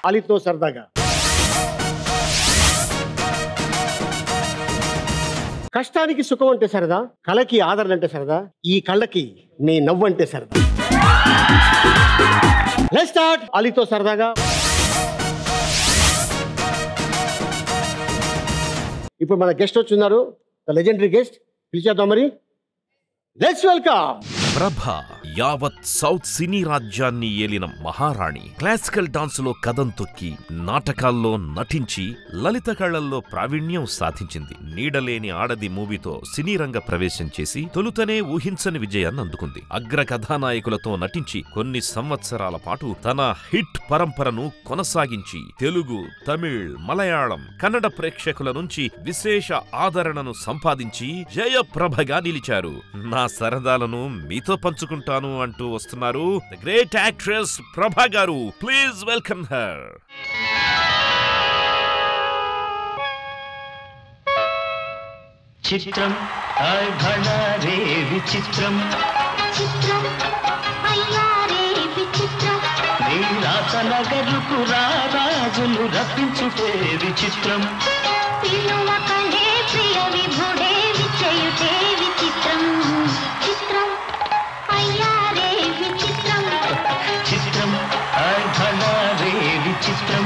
అలీతో సరదాగా కష్టానికి సుఖం అంటే సరదా కళకి ఆదరణ అంటే సరదా ఈ కళ్ళకి నీ నవ్వు అంటే సరదా లెట్ స్టార్ట్ అలీతో సరదాగా ఇప్పుడు మన గెస్ట్ వచ్చున్నారు ద లెజెండరీ గెస్ట్ పిలిచేద్దాం మరి లెట్స్ వెల్కమ్ ప్రభ యావత్ సౌత్ సినీ రాజ్యాన్ని ఏలిన మహారాణి క్లాసికల్ డాన్స్ లో కదం తొక్కి నాటకాల్లో నటించి లలిత కళల్లో ప్రావీణ్యం సాధించింది నీడలేని ఆడది మూవీతో సినీ రంగ ప్రవేశం చేసి తొలుతనే ఊహించని విజయాన్ని అందుకుంది అగ్ర కథానాయకులతో నటించి కొన్ని సంవత్సరాల పాటు తన హిట్ పరంపరను కొనసాగించి తెలుగు తమిళ్ మలయాళం కన్నడ ప్రేక్షకుల నుంచి విశేష ఆదరణను సంపాదించి జయప్రభగా నిలిచారు నా సరదాలను మీతో పంచుకుంటాను అంటూ వస్తున్నారు ద గ్రేట్ యాక్ట్రెస్ ప్రభా గారు ప్లీజ్ వెల్కమ్ హర్ చిత్రం రే విచిత్రం చిత్రం అయ్యారే విచిత్రం నీరాత నగరుకు రాజులు రప్పించుటే విచిత్రం పిలువకనే ప్రియ విభుడే విచయుతే విచిత్రం చిత్రం అయ్యారే విచిత్రం చిత్రం రే విచిత్రం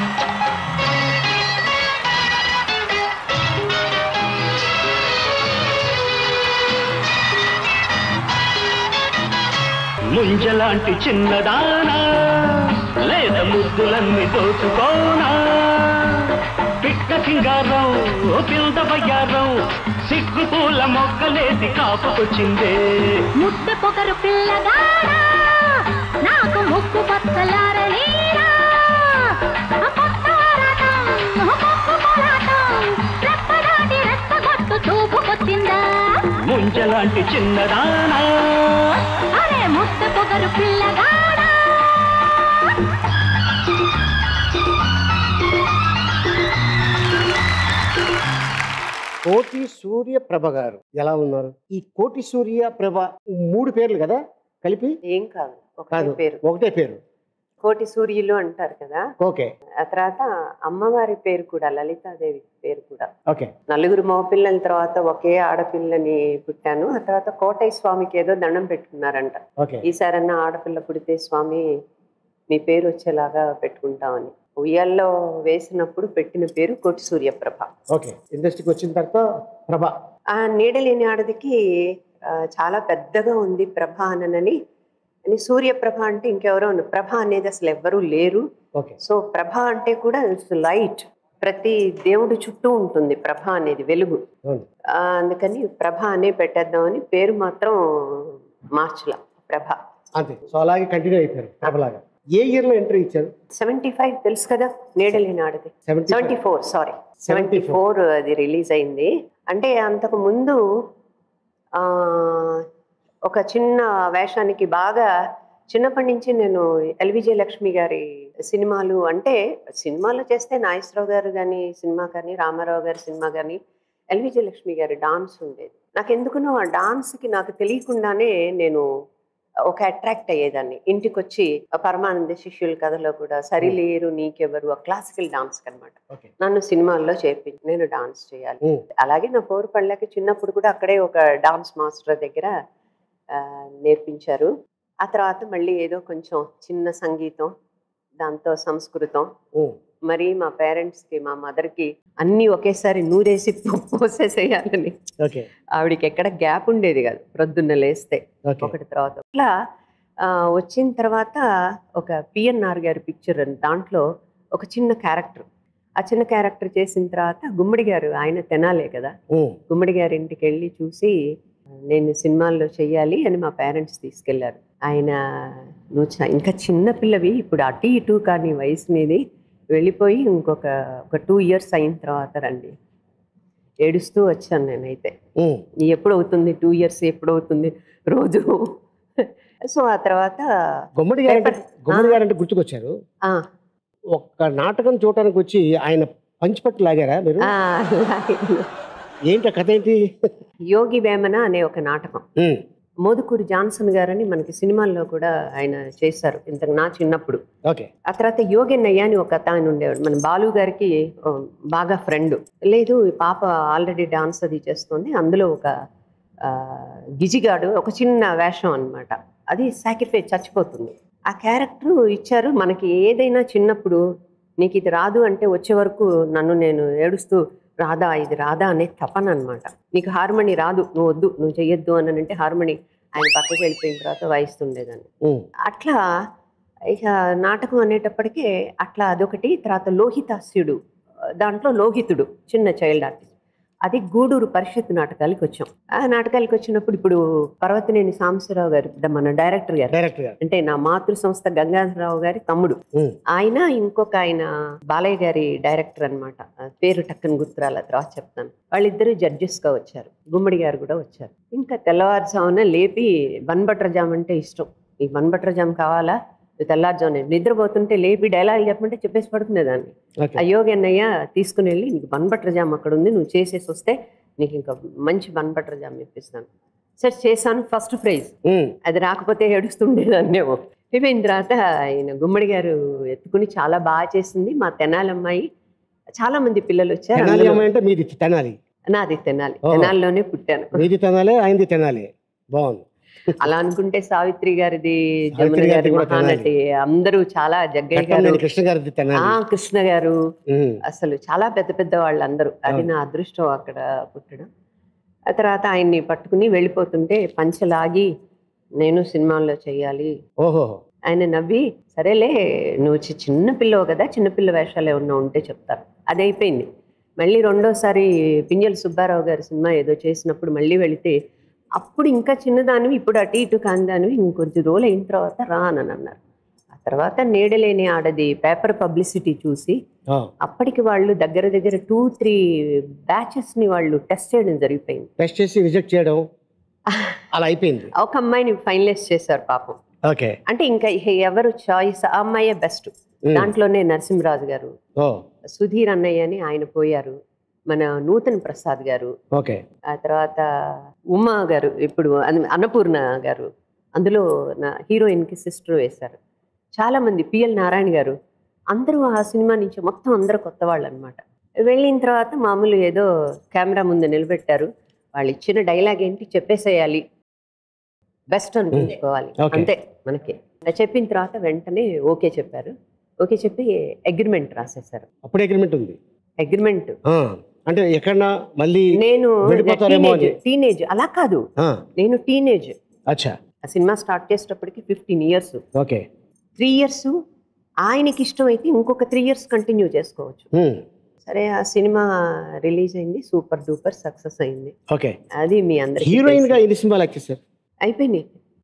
ముంజలాంటి చిన్నదానా లేదా ముద్దులన్నీ దోచుకోనా పిట్ట సింగారం పిల్ద బయ్యారం సిగ్గు పూల మొక్కలేసి కాపుకొచ్చిందే ముద్ద పొగరు పిల్లగాడా నాకు ముక్కు పచ్చలారలీరా కొత్త ఆరాటం, కొత్త పోరాటం, రెప్పదాటి రెచ్చగొట్టు చూపుకొచ్చిందా ముంజలాంటి చిన్నదానా అరే ముద్ద పొగరు పిల్లగాడా కోటి సూర్య ప్రభ గారు ఎలా ఉన్నారు ఈ కోటి సూర్య ప్రభ మూడు పేర్లు కదా కలిపి ఏం కాదు ఒకటే కాదు పేరు ఒకటే పేరు కోటి సూర్యులు అంటారు కదా ఓకే ఆ తర్వాత అమ్మవారి పేరు కూడా లలితాదేవి పేరు కూడా ఓకే నలుగురు మగపిల్లల తర్వాత ఒకే ఆడపిల్లని పుట్టాను ఆ తర్వాత కోటయ్య స్వామికి ఏదో దండం పెట్టుకున్నారంట ఓకే ఈసారన్నా ఆడపిల్ల పుడితే స్వామి మీ పేరు వచ్చేలాగా పెట్టుకుంటామని ఉయ్యాల్లో వేసినప్పుడు పెట్టిన పేరు కోటి సూర్యప్రభ ఓకే ఇండస్ట్రీకి వచ్చిన తర్వాత ప్రభ ఆ నీడలేని ఆడదికి ఆ, చాలా పెద్దగా ఉంది ప్రభ అనని అని సూర్యప్రభ అంటే ఇంకెవరో ఉన్నారు. ప్రభ అనేది అసలు ఎవ్వరూ లేరు ఓకే సో ప్రభ అంటే కూడా ఇట్స్ లైట్ ప్రతి దేవుడి చుట్టూ ఉంటుంది ప్రభ అనేది వెలుగు అవును. ఆ, అందుకని ప్రభ అనే పెట్టేద్దామని పేరు మాత్రం మార్చల ప్రభ అంతే సో అలాగే కంటిన్యూ అయిపోయారు ప్రభలాగా ఏ ఇయర్ లో ఎంట్రీ ఇచ్చారు సెవెంటీ ఫైవ్ తెలుసు కదా నీడలేని ఆడది seventy seventy four sorry seventy four అది రిలీజ్ అయింది అంటే అంతకు ముందు ఆ, ఒక చిన్న వేషానికి బాగా చిన్నప్పటి నుంచి నేను ఎల్విజే లక్ష్మి గారి సినిమాలు అంటే సినిమాలు చేస్తే నాగేశ్వరరావు గారు కానీ సినిమా కానీ రామారావు గారి సినిమా కానీ ఎల్విజే లక్ష్మి గారి డాన్స్ ఉండేది నాకు ఎందుకునో ఆ డాన్స్కి నాకు తెలియకుండానే నేను ఒక అట్రాక్ట్ అయ్యేదాన్ని ఇంటికి వచ్చి ఆ పరమానంద శిష్యుల కథలో కూడా సరిలేరు నీకెవరు ఆ క్లాసికల్ డాన్స్ అనమాట ఓకే నన్ను సినిమాల్లో చేర్పించి నేను డాన్స్ చేయాలి ఉమ్. అలాగే నా పోరు పళ్ళకి చిన్నప్పుడు కూడా అక్కడే ఒక డాన్స్ మాస్టర్ దగ్గర ఆ, నేర్పించారు ఆ తర్వాత మళ్ళీ ఏదో కొంచెం చిన్న సంగీతం దాంతో సంస్కృతం ఉమ్. మరి మా పేరెంట్స్కి మా మదర్కి అన్నీ ఒకేసారి నూరేసి పోసేసేయాలని ఓకే ఆవిడకి ఎక్కడ గ్యాప్ ఉండేది కాదు ప్రొద్దున్న లేస్తే ఓకే ఒకటి తర్వాత ఇట్లా ఆ, వచ్చిన తర్వాత ఒక పిఎన్ఆర్ గారి పిక్చర్ దాంట్లో ఒక చిన్న క్యారెక్టర్ ఆ చిన్న క్యారెక్టర్ చేసిన తర్వాత గుమ్మడి గారు ఆయన తెనాలే కదా ఉమ్. గుమ్మడి గారి ఇంటికి వెళ్ళి చూసి నేను సినిమాల్లో చెయ్యాలి అని మా పేరెంట్స్ తీసుకెళ్లారు ఆయన నువ్వు చ- ఇంకా చిన్న పిల్లవి ఇప్పుడు అటు ఇటు కానీ వయసు నీది వెళ్ళిపోయి ఇంకొక ఒక టూ ఇయర్స్ అయిన తర్వాత రండి ఏడుస్తూ వచ్చాను నేనైతే ఉమ్. ఎప్పుడు అవుతుంది టూ ఇయర్స్ ఎప్పుడు అవుతుంది రోజు సో ఆ తర్వాత గుమ్మడి గారు అంటే- Paper. గుమ్మడి ఆ. గారు అంటే గుర్తుకొచ్చారు ఆ, ఒక్క నాటకం చూడటానికి వచ్చి ఆయన పంచిపట్టు లాగారా మీరు ఆ, అలాగే. ఏంటి ఆ కథ ఏంటి యోగి వేమన అనే ఒక నాటకం ఉమ్. మోదుకూరి జాన్సన్ గారని మనకి సినిమాల్లో కూడా ఆయన చేశారు ఇంత నా చిన్నప్పుడు ఓకే ఆ తర్వాత యోగన్నయ్య అని ఒక అత ఆయన ఉండేవాడు మన బాలు గారికి ఓ, బాగా ఫ్రెండ్ లేదు ఈ పాప ఆల్రెడీ డాన్స్ అది చేస్తుంది అందులో ఒక ఆ, గిజిగాడు ఒక చిన్న వేషం అన్నమాట అది సాక్రిఫైస్ చచ్చిపోతుంది ఆ క్యారెక్టర్ ఇచ్చారు మనకి ఏదైనా చిన్నప్పుడు నీకు ఇది రాదు అంటే వచ్చే వరకు నన్ను నేను ఏడుస్తూ రాదా ఇది రాదా అనే తపన అనమాట నీకు హార్మోని రాదు నువ్వు వద్దు నువ్వు చెయ్యొద్దు అని అంటే హార్మోని ఆయన పక్కకి వెళ్ళిపోయిన తర్వాత వాయిస్తుండేదాన్ని ఉమ్. అట్లా ఇక నాటకం అనేటప్పటికే అట్లా అదొకటి తర్వాత లోహితాస్యుడు దాంట్లో లోహితుడు చిన్న చైల్డ్ ఆర్టిస్ట్ అది గూడూరు పరిషత్ నాటకాలకి వచ్చాం ఆ నాటకాలకి వచ్చినప్పుడు ఇప్పుడు పర్వతనేని సాంబశివరావు గారు ద- మన డైరెక్టర్ గారు డైరెక్టర్ గారు అంటే నా మాతృ సంస్థ గంగాధరరావు గారి తమ్ముడు ఉమ్. ఆయన ఇంకొక ఆయన బాలయ్య గారి డైరెక్టర్ అనమాట పేరు టక్కన గుర్తురాల తర్వాత చెప్తాను వాళ్ళిద్దరూ జడ్జెస్ గా వచ్చారు గుమ్మడి గారు కూడా వచ్చారు ఇంకా తెల్లవారుజామున లేపి బన్ బటర్ జామ్ అంటే ఇష్టం ఈ బన్ బటర్ జామ్ కావాలా తెల్లారుజామున నిద్రపోతుంటే లేపి డైలాగ్ చెప్పమంటే చెప్పేసి పడుకునేదాన్ని ఓకే అయోగి అన్నయ్య తీసుకుని వెళ్ళి నీకు బన్ బటర్ జామ్ అక్కడ ఉంది నువ్వు చేసేసి వస్తే నీకు ఇంకా మంచి బన్ బటర్ జామ్ ఇప్పిస్తాను సరే చేశాను ఫస్ట్ ప్రైజ్ ఉమ్. అది రాకపోతే ఏడుస్తుండేదాన్నేమో అయిపోయిన తర్వాత ఆయన గుమ్మడి గారు ఎత్తుకుని చాలా బాగా చేసింది మా తెనాలమ్మాయి చాలా మంది పిల్లలు వచ్చారు తెనాలి అందులో అమ్మాయి అంటే మీది తెనాలి నాది తెనాలి ఓహో. తెనాలిలోనే పుట్టాను మీది తెనాలి ఆయనది తెనాలి బాగుంది అలా అనుకుంటే సావిత్రి గారిది జమున సావిత్రి గారిది గారి కూడా మహానటి అందరూ చాలా జగ్గయ్య గారు కట్టంనేని కృష్ణ గారిది ఆ తెనాలి కృష్ణ గారు ఉమ్. అసలు చాలా పెద్ద పెద్ద వాళ్ళందరూ అది అవును. నా అదృష్టం అక్కడ పుట్టడం ఆ తర్వాత ఆయన్ని పట్టుకుని వెళ్ళిపోతుంటే పంచలాగి నేను సినిమాల్లో చెయ్యాలి ఓహో ఆయన నవ్వి సరేలే నువ్వు చి- చిన్న పిల్లవు కదా చిన్నపిల్ల వేషాలు ఏమన్నా ఉంటే చెప్తారు అది అయిపోయింది మళ్ళీ రెండోసారి పింజల సుబ్బారావు గారి సినిమా ఏదో చేసినప్పుడు మళ్ళీ వెళితే అప్పుడు ఇంకా చిన్నదానివి ఇప్పుడు అటు ఇటు కానిదానివి ఇంకొంచెం రోజులు అయిన తర్వాత రా అని అన్నారు ఆ తర్వాత నీడలేని ఆడది పేపర్ పబ్లిసిటీ చూసి ఆ. అప్పటికి వాళ్ళు దగ్గర దగ్గర టూ త్రీ బ్యాచెస్ని వాళ్ళు టెస్ట్ చేయడం జరిగిపోయింది టెస్ట్ చేసి రిజెక్ట్ చేయడం అలా అయిపోయింది ఒక అమ్మాయిని ఫైనలైజ్ చేశారు పాపం ఓకే అంటే ఇంకా ఇహ ఎవరు చాయిస్ ఆ అమ్మాయే బెస్ట్ ఉమ్. దాంట్లోనే నరసింహరాజు గారు ఓ సుధీర్ అన్నయ్య అని ఆయన పోయారు మన నూతన్ ప్రసాద్ గారు ఓకే ఆ తర్వాత ఉమా గారు ఇప్పుడు అన్- అన్నపూర్ణ గారు అందులో నా హీరోయిన్కి సిస్టర్ వేశారు చాలా మంది పిఎల్ నారాయణ గారు అందరూ ఆ సినిమా నుంచి మొత్తం అందరూ కొత్త వాళ్ళు అనమాట వెళ్ళిన తర్వాత మామూలు ఏదో కెమెరా ముందు నిలబెట్టారు వాళ్ళు ఇచ్చిన డైలాగ్ ఏంటి చెప్పేసేయాలి బెస్ట్ అనిపించుకోవాలి Okay. అంతే మనకి చెప్పిన తర్వాత వెంటనే ఓకే చెప్పారు ఓకే చెప్పి అగ్రిమెంట్ రాసేశారు అప్పుడు అగ్రిమెంట్ ఉంది అగ్రిమెంట్ ఆ, అంటే ఎక్కడన్నా మళ్ళీ నేను విడిపోతారేమో అని. టీనేజ్ అలా కాదు ఆ, నేను టీనేజ్ అచ్చా ఆ సినిమా స్టార్ట్ చేసేటప్పటికి fifteen years okay three years ఆయనకి ఇష్టం అయితే ఇంకొక త్రీ ఇయర్స్ కంటిన్యూ చేసుకోవచ్చు ఉమ్, సరే ఆ సినిమా రిలీజ్ అయింది సూపర్ డూపర్ సక్సెస్ అయింది ఓకే అది మీ అందరికి హీరోయిన్ గా ఎన్ని సినిమాలు యాక్ట్ చేశారు అయిపోయింది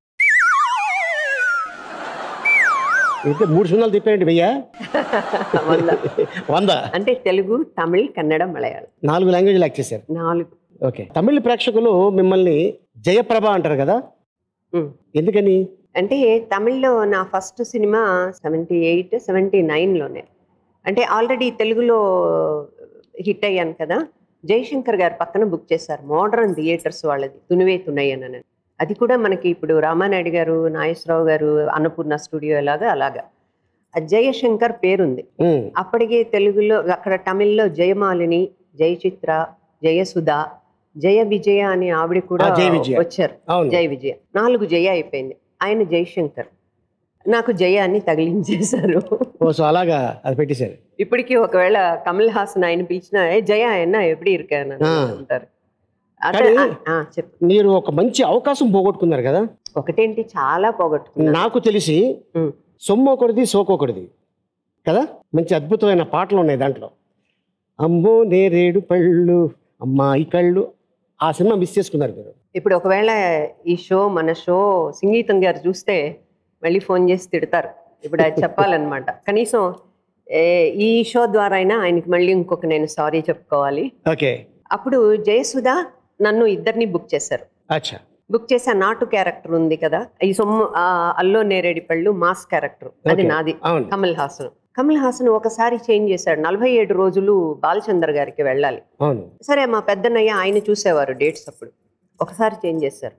అయితే మూడు సినిమాలు తిప్పాయండి వెయ్యా వంద. వంద అంటే తెలుగు తమిళ్ కన్నడ మలయాళం నాలుగు లాంగ్వేజ్లు యాక్ట్ చేశారు నాలుగు ఓకే తమిళ ప్రేక్షకులు మిమ్మల్ని జయప్రభ అంటారు కదా ఉమ్. ఎందుకని అంటే తమిళ్లో నా ఫస్ట్ సినిమా సెవెంటీ ఎయిట్ సెవెంటీ నైన్లోనే అంటే ఆల్రెడీ తెలుగులో హిట్ అయ్యాను కదా జయశంకర్ గారు పక్కన బుక్ చేశారు మోడర్న్ థియేటర్స్ వాళ్ళది తునివే తునయ్యన్ అని అది కూడా మనకి ఇప్పుడు రామానాయుడు గారు నాగేశ్వరరావు గారు అన్నపూర్ణ స్టూడియో ఎలాగా అలాగా ఆ జయశంకర్ పేరుంది ఉమ్, అప్పటికే తెలుగులో అక్కడ తమిళ్లో జయమాలిని జయచిత్ర జయసుధ జయ విజయ అనే ఆవిడ కూడా ఆ, జయ విజయ. వచ్చారు అవును జయ విజయ నాలుగు జయ అయిపోయింది ఆయన జయశంకర్ నాకు జయ అని తగిలించేశారు ఓ సో అలాగా అది పెట్టేశారు ఇప్పటికీ ఒకవేళ కమల్ హాసన్ ఆయన పిలిచినా ఏ జయ ఆయన ఎప్పుడు ఇరికాను ఆ. అంటారు అట్లా కానీ- ఆ, చెప్పు మీరు ఒక మంచి అవకాశం పోగొట్టుకున్నారు కదా ఒకటేంటి చాలా పోగొట్టుకున్నాను నాకు తెలిసి ఉమ్. సొమ్ము ఒకటిది సోకొకటిది కదా మంచి అద్భుతమైన పాటలు ఉన్నాయి దాంట్లో అమ్మో నేరేడు పళ్ళు అమ్మాయి కళ్ళు ఆ సినిమా మిస్ చేసుకున్నారు మీరు ఇప్పుడు ఒకవేళ ఈ షో మన షో సంగీతం గారు చూస్తే మళ్ళీ ఫోన్ చేసి తిడతారు ఇప్పుడు అది చెప్పాలన్నమాట కనీసం ఏ, ఈ షో ద్వారా అయినా ఆయనకి మళ్ళీ ఇంకొక నేను సారీ చెప్పుకోవాలి ఓకే అప్పుడు జయసుధ నన్ను ఇద్దరిని బుక్ చేశారు అచ్చా బుక్ చేసి ఆ నాటు క్యారెక్టర్ ఉంది కదా ఈ సొమ్ము ఆ అల్లో నేరేడి పళ్ళు మాస్ క్యారెక్టర్ అది Okay. నాది అవును కమల్ హాసన్ కమల్ హాసన్ ఒకసారి చేంజ్ చేశాడు నలభై ఏడు రోజులు బాలచందర్ గారికి వెళ్ళాలి అవును సరే మా పెద్దన్నయ్య ఆయన చూసేవారు డేట్స్ అప్పుడు ఒకసారి చేంజ్ చేశారు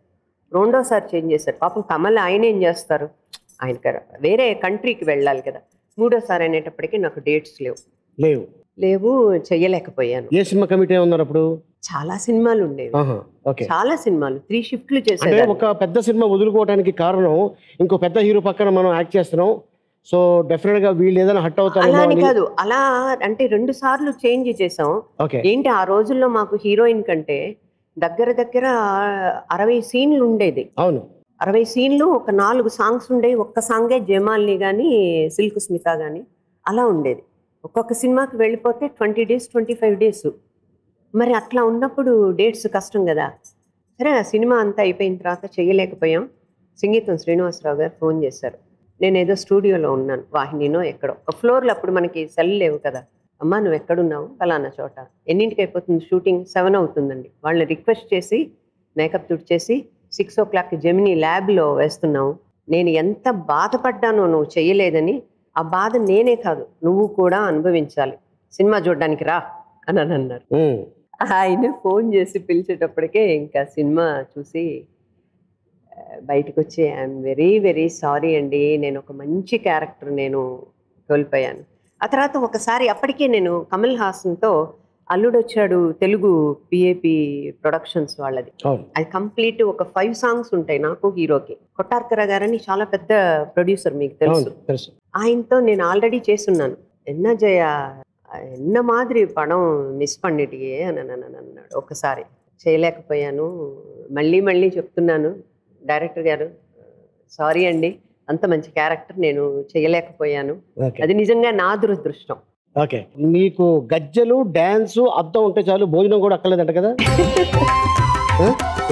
రెండోసారి చేంజ్ చేశారు పాపం కమల్ ఆయన ఏం చేస్తారు ఆయన కర- వేరే కంట్రీకి వెళ్ళాలి కదా మూడోసారి అనేటప్పటికీ నాకు డేట్స్ లేవు లేవు లేవు చెయ్యలేకపోయాను ఏ సినిమా కమిటీ ఉన్నారు అప్పుడు చాలా సినిమాలు ఉండేవి ఆహా, ఓకే చాలా సినిమాలు త్రీ షిఫ్ట్లు అంటే చేసేదాన్ని ఒక పెద్ద సినిమా వదులుకోవడానికి కారణం ఇంకో పెద్ద హీరో పక్కన మనం యాక్ట్ చేస్తున్నాం సో డెఫినెట్ గా వీళ్ళు ఏదైనా హట్ అలా అవుతారేమో అని అని కాదు అలా అంటే రెండు సార్లు చేంజ్ చేసాం ఓకే ఏంటి ఆ రోజుల్లో మాకు హీరోయిన్ కంటే దగ్గర దగ్గర అరవై సీన్లు ఉండేది అవును అరవై సీన్లు ఒక నాలుగు సాంగ్స్ ఉండేవి ఒక్క సాంగే జయమాలిని కానీ సిల్క్ స్మిత కానీ అలా ఉండేది ఒక్కొక్క సినిమాకి వెళ్ళిపోతే twenty days twenty five days మరి అట్లా ఉన్నప్పుడు డేట్స్ కష్టం కదా సరే ఆ సినిమా అంతా అయిపోయిన తర్వాత చేయలేకపోయాం సంగీతం శ్రీనివాసరావు గారు ఫోన్ చేశారు నేను ఏదో స్టూడియోలో ఉన్నాను వాహినినో ఎక్కడో ఒక ఫ్లోర్లో అప్పుడు మనకి సెల్ లేవు కదా అమ్మా నువ్వు ఎక్కడున్నావు ఫలానా చోట ఎన్నింటికి అయిపోతుంది షూటింగ్ సెవెన్ అవుతుందండి వాళ్ళని రిక్వెస్ట్ చేసి మేకప్ తుడిచేసి సిక్స్ ఓ క్లాక్ జెమినీ ల్యాబ్లో వేస్తున్నావు నేను ఎంత బాధపడ్డానో నువ్వు చేయలేదని ఆ బాధ నేనే కాదు నువ్వు కూడా అనుభవించాలి సినిమా చూడడానికి రా అని అని అన్నారు ఉమ్, ఆయన ఫోన్ చేసి పిలిచేటప్పటికే ఇంకా సినిమా చూసి ఆ, బయటకు వచ్చి ఐఎమ్ వెరీ వెరీ సారీ అండి నేను ఒక మంచి క్యారెక్టర్ నేను కోల్పోయాను ఆ తర్వాత ఒకసారి అప్పటికే నేను కమల్ హాసన్తో అల్లుడు వచ్చాడు తెలుగు పిఏపి ప్రొడక్షన్స్ వాళ్ళది అవును అది కంప్లీట్ ఒక ఫైవ్ సాంగ్స్ ఉంటాయి నాకు హీరోకి కొట్టార్కర గారని చాలా పెద్ద ప్రొడ్యూసర్ మీకు తెలుసు అవును తెలుసు ఆయనతో నేను ఆల్రెడీ చేస్తున్నాను ఎన్న జయ ఎన్న మాదిరి పడం మిస్ పండిటియే అని అని అని అన్నాడు ఒకసారి చేయలేకపోయాను మళ్ళీ మళ్ళీ చెప్తున్నాను డైరెక్టర్ గారు సారీ అండి అంత మంచి క్యారెక్టర్ నేను చేయలేకపోయాను ఓకే అది నిజంగా నా దురదృష్టం ఓకే మీకు గజ్జలు డాన్స్ అద్దం ఉంటే చాలు భోజనం కూడా అక్కర్లేదంట కదా ఆ?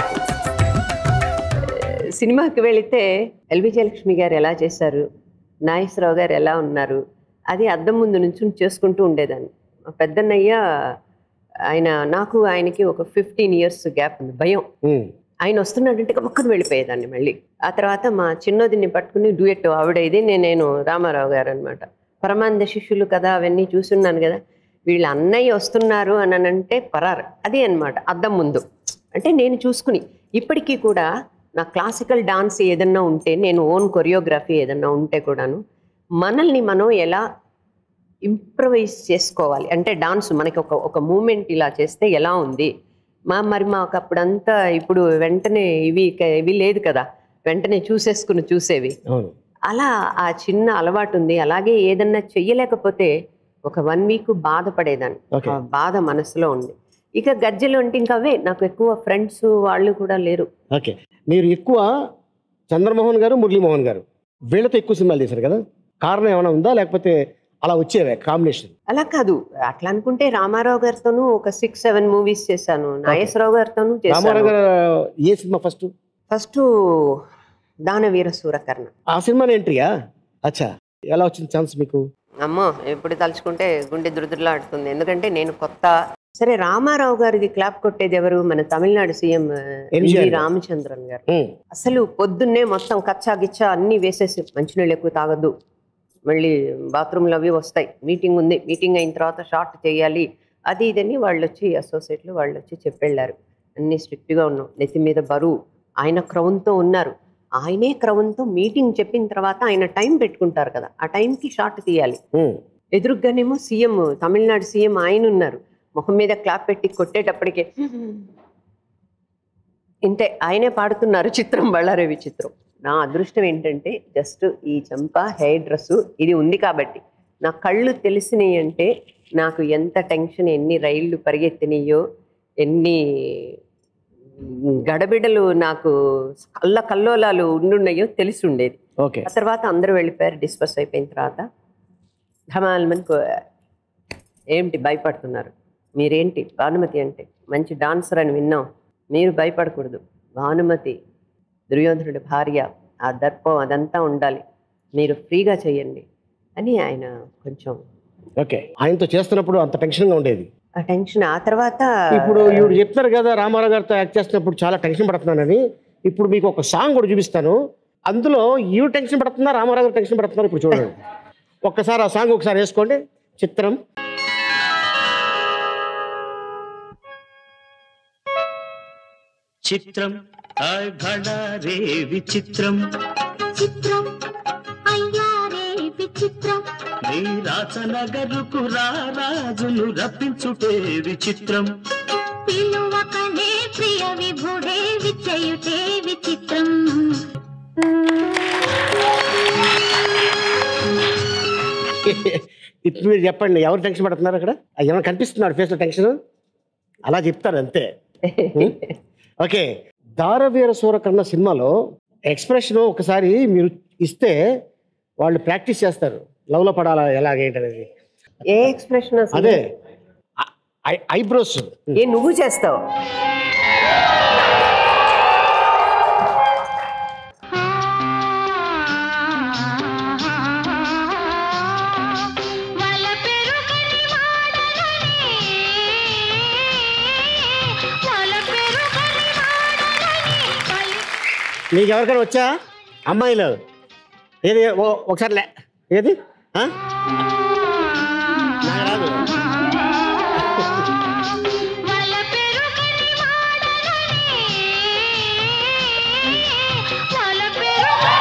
సినిమాకి వెళితే ఎల్వి జయలక్ష్మి గారు ఎలా చేశారు నాగేశ్వరరావు గారు ఎలా ఉన్నారు అది అద్దం ముందు నుంచి చేసుకుంటూ ఉండేదాన్ని మా పెద్దన్నయ్య ఆయన నాకు ఆయనకి ఒక ఫిఫ్టీన్ ఇయర్స్ గ్యాప్ ఉంది భయం ఉమ్, ఆయన వస్తున్నాడంటే ఒక్కరు వెళ్ళిపోయేదాన్ని మళ్ళీ ఆ తర్వాత మా చిన్నోదిని పట్టుకుని డూయెట్ ఆవిడ ఇది నేను నేను రామారావు గారు అనమాట పరమానంద శిష్యులు కదా అవన్నీ చూసున్నాను కదా వీళ్ళ అన్నయ్య వస్తున్నారు అని అని అంటే పరారు అది అన్నమాట అద్దం ముందు అంటే నేను చూసుకుని ఇప్పటికీ కూడా నా క్లాసికల్ డాన్స్ ఏదన్నా ఉంటే నేను ఓన్ కొరియోగ్రఫీ ఏదన్నా ఉంటే కూడాను మనల్ని మనం ఎలా ఇంప్రవైజ్ చేసుకోవాలి అంటే డాన్స్ మనకి ఒక ఒక మూమెంట్ ఇలా చేస్తే ఎలా ఉంది మా మరి మాకు అప్పుడంతా ఇప్పుడు వెంటనే ఇవి క- ఇవి లేదు కదా వెంటనే చూసేసుకుని చూసేవి అవును అలా ఆ చిన్న అలవాటు ఉంది అలాగే ఏదన్నా చెయ్యలేకపోతే ఒక వన్ వీక్ బాధపడేదాన్ని Okay. ఆ బాధ మనసులో ఉంది ఇక గజ్జలు అంటే ఇంకా అవే నాకు ఎక్కువ ఫ్రెండ్స్ వాళ్ళు కూడా లేరు ఓకే మీరు ఎక్కువ చంద్రమోహన్ గారు మురళీమోహన్ గారు వీళ్ళతో ఎక్కువ సినిమాలు చేశారు కదా కారణం ఏమైనా ఉందా లేకపోతే అలా వచ్చేవే కాంబినేషన్ అలా కాదు అట్లా అనుకుంటే రామారావు గారితోనూ ఒక సిక్స్ సెవెన్ మూవీస్ చేశాను నాగేశ్వరరావు గారితోనూ రామారావు చేశాను గారు ఏ సినిమా ఫస్ట్ ఫస్ట్ దానవీర సూరకర్ణ ఆ సినిమాని ఎంట్రీయా అచ్చా ఎలా వచ్చింది ఛాన్స్ మీకు అమ్మో ఎప్పుడు తలుచుకుంటే గుండె దురదులాడుతుంది ఎందుకంటే నేను కొత్త సరే రామారావు గారిది క్లాప్ కొట్టేది ఎవరు మన తమిళనాడు సీఎం ఎన్టీఆర్ గారు. రామచంద్రన్ గారు ఉమ్, అసలు పొద్దున్నే మొత్తం కచ్చా గిచ్చా అన్ని వేసేసి మంచినీళ్ళు ఎక్కువ తాగొద్దు మళ్ళీ బాత్రూమ్లు అవి వస్తాయి మీటింగ్ ఉంది మీటింగ్ అయిన తర్వాత షార్ట్ చేయాలి అది ఇదని వాళ్ళు వచ్చి అసోసియేట్లు వాళ్ళు వచ్చి చెప్పెళ్ళారు అన్ని స్ట్రిక్ట్గా ఉన్నాం నెత్తి మీద బరువు ఆయన క్రౌన్తో ఉన్నారు ఆయనే క్రౌన్తో మీటింగ్ చెప్పిన తర్వాత ఆయన టైం పెట్టుకుంటారు కదా ఆ టైంకి షార్ట్ తీయాలి ఉమ్, ఎదురుగానేమో సీఎం తమిళనాడు సీఎం ఆయన ఉన్నారు ముఖం మీద క్లాప్ పెట్టి కొట్టేటప్పటికే ఇంతే ఆయనే పాడుతున్నారు చిత్రం బళ్ళారవి చిత్రం నా అదృష్టం ఏంటంటే జస్ట్ ఈ చంప హెయిర్ డ్రెస్ ఇది ఉంది కాబట్టి నా కళ్ళు తెలిసినాయి అంటే నాకు ఎంత టెన్షన్ ఎన్ని రైళ్లు పరిగెత్తినాయో ఎన్ని గడబిడలు నాకు కళ్ళ కల్లోలాలు ఉండున్నాయో తెలిసి ఉండేది ఓకే ఆ తర్వాత అందరూ వెళ్ళిపోయారు డిస్పర్స్ అయిపోయిన తర్వాత ధమాల్మని కో- ఏంటి భయపడుతున్నారు మీరేంటి భానుమతి అంటే మంచి డాన్సర్ అని విన్నాం మీరు భయపడకూడదు భానుమతి దుర్యోధనుడి భార్య ఆ దర్పం అదంతా ఉండాలి మీరు ఫ్రీగా చేయండి అని ఆయన కొంచెం ఓకే ఆయనతో చేస్తున్నప్పుడు అంత టెన్షన్గా ఉండేది ఆ టెన్షన్ ఆ తర్వాత ఇప్పుడు ఈవిడ చెప్తారు కదా రామారావు గారితో యాక్ట్ చేస్తున్నప్పుడు చాలా టెన్షన్ పడుతున్నానని ఇప్పుడు మీకు ఒక సాంగ్ కూడా చూపిస్తాను అందులో ఈవిడ టెన్షన్ పడుతుందా రామారావు గారు టెన్షన్ పడుతున్నారు ఇప్పుడు చూడండి ఒక్కసారి ఆ సాంగ్ ఒకసారి వేసుకోండి చిత్రం చిత్రం హాయ్ భళా రే విచిత్రం చిత్రం అయ్యారే విచిత్రం నీ రాసనగరుకు రాజును రప్పించుటే విచిత్రం పిలువకనే ప్రియ విభుడే విచయుటే విచిత్రం ఇప్పుడు మీరు చెప్పండి ఎవరు టెన్షన్ పడుతున్నారు అక్కడ ఏమైనా కనిపిస్తున్నాడు ఫేస్లో టెన్షన్ అలా చెప్తారు అంతే ఓకే దారవీర సూరకర్ణ సినిమాలో ఎక్స్ప్రెషన్ ఒకసారి మీరు ఇస్తే వాళ్ళు ప్రాక్టీస్ చేస్తారు లవ్లో పడాలా ఎలాగేంటనేది ఏ ఎక్స్ప్రెషన్ అదే ఐబ్రోస్ ఏ నువ్వు చేస్తావు వల పెరుగని వాడలని వల పెరుగని వాడలని పలి మీకు ఎవరికైనా వచ్చా అమ్మాయిలు ఏది ఓ- ఒకసారి లే ఏది ఆ? నాకు రాదు వల పెరుగని వాడలని వల పెరుగని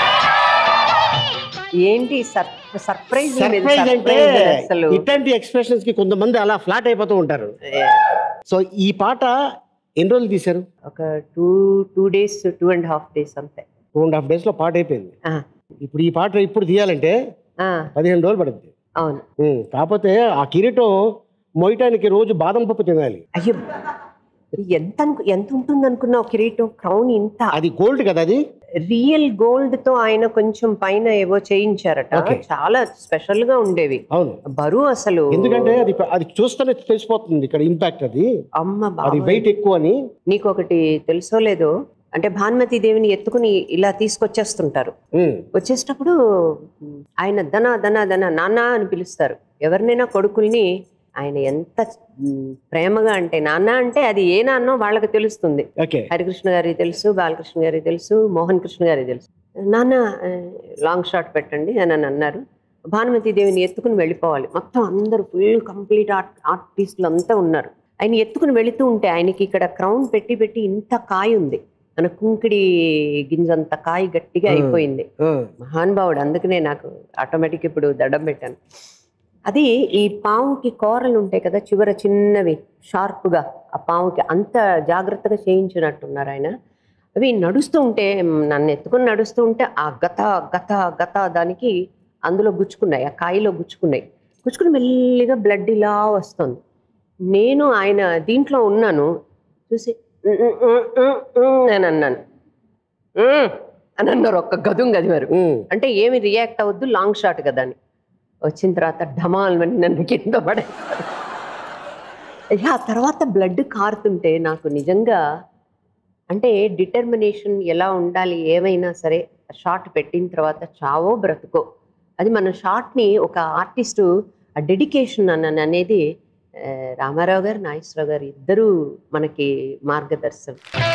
ఏంటి సర్ సర్ప్రైజ్ సర్ప్రైజ్ అంటే అసలు ఇట్లాంటి ఎక్స్ప్రెషన్స్ కి కొంతమంది అలా ఫ్లాట్ అయిపోతూ ఉంటారు సో ఈ పాట ఎన్ని రోజులు తీశారు ఒక two two days two and half days అంతే టూ అండ్ హాఫ్ డేస్ లో పాట అయిపోయింది ఆ, ఇప్పుడు ఈ పాట ఇప్పుడు తీయాలంటే ఆ, పదిహేను రోజులు పడుతుంది అవును ఉమ్, కాకపోతే ఆ కిరీటం మోయటానికి రోజు బాదం పప్పు తినాలి అయ్యో మరి ఎంత అనుకు- ఎంత ఉంటుంది అనుకున్నావు కిరీటం క్రౌన్ ఇంత అది గోల్డ్ కదా అది రియల్ గోల్డ్ తో ఆయన కొంచెం పైన ఏవో చేయించారట Okay. చాలా స్పెషల్ గా ఉండేవి అవును బరువు అసలు ఎందుకంటే అది అది చూస్తేనే తెలిసిపోతుంది ఇక్కడ ఇంపాక్ట్ అది అమ్మ అది బాబోయ్. వెయిట్ ఎక్కువ అని నీకు ఒకటి తెలుసో లేదో అంటే భానుమతి దేవిని ఎత్తుకుని ఇలా తీసుకొచ్చేస్తుంటారు ఉమ్, వచ్చేటప్పుడు ఆయన ధన ధన ధన నాన్న అని పిలుస్తారు ఎవరినైనా కొడుకుల్ని ఆయన ఎంత మ్, ప్రేమగా అంటే నాన్న అంటే అది ఏ నాన్నో వాళ్ళకి తెలుస్తుంది ఓకే హరికృష్ణ గారికి తెలుసు బాలకృష్ణ గారికి తెలుసు మోహన్ కృష్ణ గారికి తెలుసు నాన్న ఆ, లాంగ్ షాట్ పెట్టండి అని అని అన్నారు భానుమతి దేవిని ఎత్తుకుని వెళ్ళిపోవాలి మొత్తం అందరూ ఫుల్ కంప్లీట్ ఆర్ట్ ఆర్టిస్టులు అంతా ఉన్నారు ఆయన ఎత్తుకుని వెళుతూ ఉంటే ఆయనకి ఇక్కడ క్రౌన్ పెట్టి పెట్టి ఇంత కాయ ఉంది మన కుంకిడి గింజంత కాయ గట్టిగా Hmm. అయిపోయింది ఆ, మహానుభావుడు అందుకనే నాకు ఆటోమేటిక్ ఇప్పుడు దండం పెట్టాను అది ఈ పాముకి కూరలు ఉంటాయి కదా చివర చిన్నవి షార్ప్గా ఆ పాముకి అంత జాగ్రత్తగా చేయించినట్టున్నారు ఆయన అవి నడుస్తూ ఉంటే మ్, నన్ను ఎత్తుకొని నడుస్తూ ఉంటే ఆ గత గత గత దానికి అందులో గుచ్చుకున్నాయి ఆ కాయలో గుచ్చుకున్నాయి గుచ్చుకుని మెల్లిగా బ్లడ్ ఇలా వస్తుంది నేను ఆయన దీంట్లో ఉన్నాను చూసి "ఉమ్, ఉమ్, ఉమ్, ఉమ్, ఉమ్" అని అన్నాను "ఉమ్" అని అన్నారు ఒక్క గదుం గదివారు ఉమ్, అంటే ఏమి రియాక్ట్ అవ్వద్దు లాంగ్ షాట్ కదా అని వచ్చిన తర్వాత ఢమాల్మని నన్ను కింద పడేస్తారు ఇక ఆ తర్వాత బ్లడ్ కారుతుంటే నాకు నిజంగా అంటే డిటర్మినేషన్ ఎలా ఉండాలి ఏమైనా సరే షార్ట్ పెట్టిన తర్వాత చావో బ్రతుకో అది మన షార్ట్ని ఒక ఆర్టిస్టు ఆ డెడికేషన్ అన్న అనేది ఆ, రామారావు గారు నాగేశ్వరరావు గారు ఇద్దరూ మనకి మార్గదర్శనం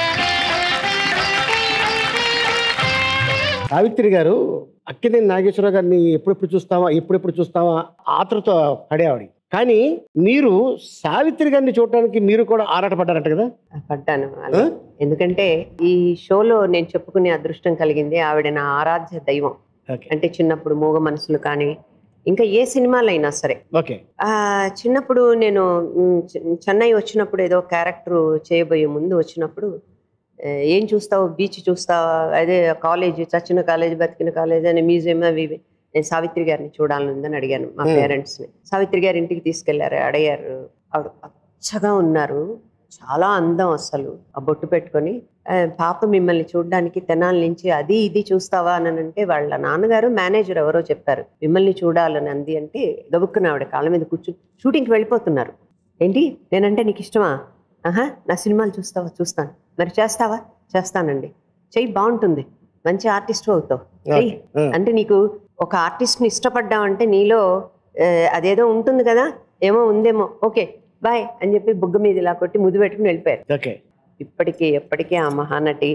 సావిత్రి గారు అక్కినేని నాగేశ్వరరావు గారిని ఎప్పుడెప్పుడు చూస్తావా ఎప్పుడెప్పుడు చూస్తావా ఆతృత పడేవాడి కానీ మీరు సావిత్రి గారిని చూడటానికి మీరు కూడా ఆరాటపడ్డారంట కదా పడ్డాను అలా. ఎందుకంటే ఈ షోలో నేను చెప్పుకునే అదృష్టం కలిగింది ఆవిడ నా ఆరాధ్య దైవం ఓకే అంటే చిన్నప్పుడు మూగ మనసులు కానీ ఇంకా ఏ సినిమాలైనా సరే ఓకే ఆ, చిన్నప్పుడు నేను మ్, చె- చెన్నై వచ్చినప్పుడు ఏదో క్యారెక్టర్ చేయబోయే ముందు వచ్చినప్పుడు ఆ, ఏం చూస్తావు బీచ్ చూస్తావా అదే కాలేజ్ చచ్చిన కాలేజ్ బతికిన కాలేజ్ అని మ్యూజియం అవి ఇవి. నేను సావిత్రి గారిని చూడాలని ఉందని అడిగాను మా Hmm. పేరెంట్స్ని సావిత్రి గారి ఇంటికి తీసుకెళ్లారు అడిగారు ఆవిడ పచ్చగా ఉన్నారు చాలా అందం అసలు ఆ బొట్టు పెట్టుకొని "ఆ, పాప మిమ్మల్ని చూడడానికి తెనాల నుంచి అది ఇది చూస్తావా అని అంటే వాళ్ళ నాన్నగారు మేనేజర్ ఎవరో చెప్పారు మిమ్మల్ని చూడాలని అంది అంటే గబుక్కున ఆవిడ కాళ్ళ మీద కూర్చు షూటింగ్కి వెళ్ళిపోతున్నారు ఏంటి నేనంటే నీకు ఇష్టమా ఆహా నా సినిమాలు చూస్తావా చూస్తాను మరి చేస్తావా చేస్తానండి చెయ్యి బాగుంటుంది మంచి ఆర్టిస్ట్ అవుతావు చెయ్యి ఓకే. ఆ. అంటే నీకు ఒక ఆర్టిస్ట్ని ఇష్టపడ్డావంటే నీలో ఆ, అదేదో ఉంటుంది కదా ఏమో ఉందేమో ఓకే బాయ్ అని చెప్పి బుగ్గ మీద ఇలా కొట్టి ముద్దు పెట్టుకుని వెళ్ళిపోయారు ఓకే ఇప్పటికీ ఎప్పటికీ ఆ మహానటి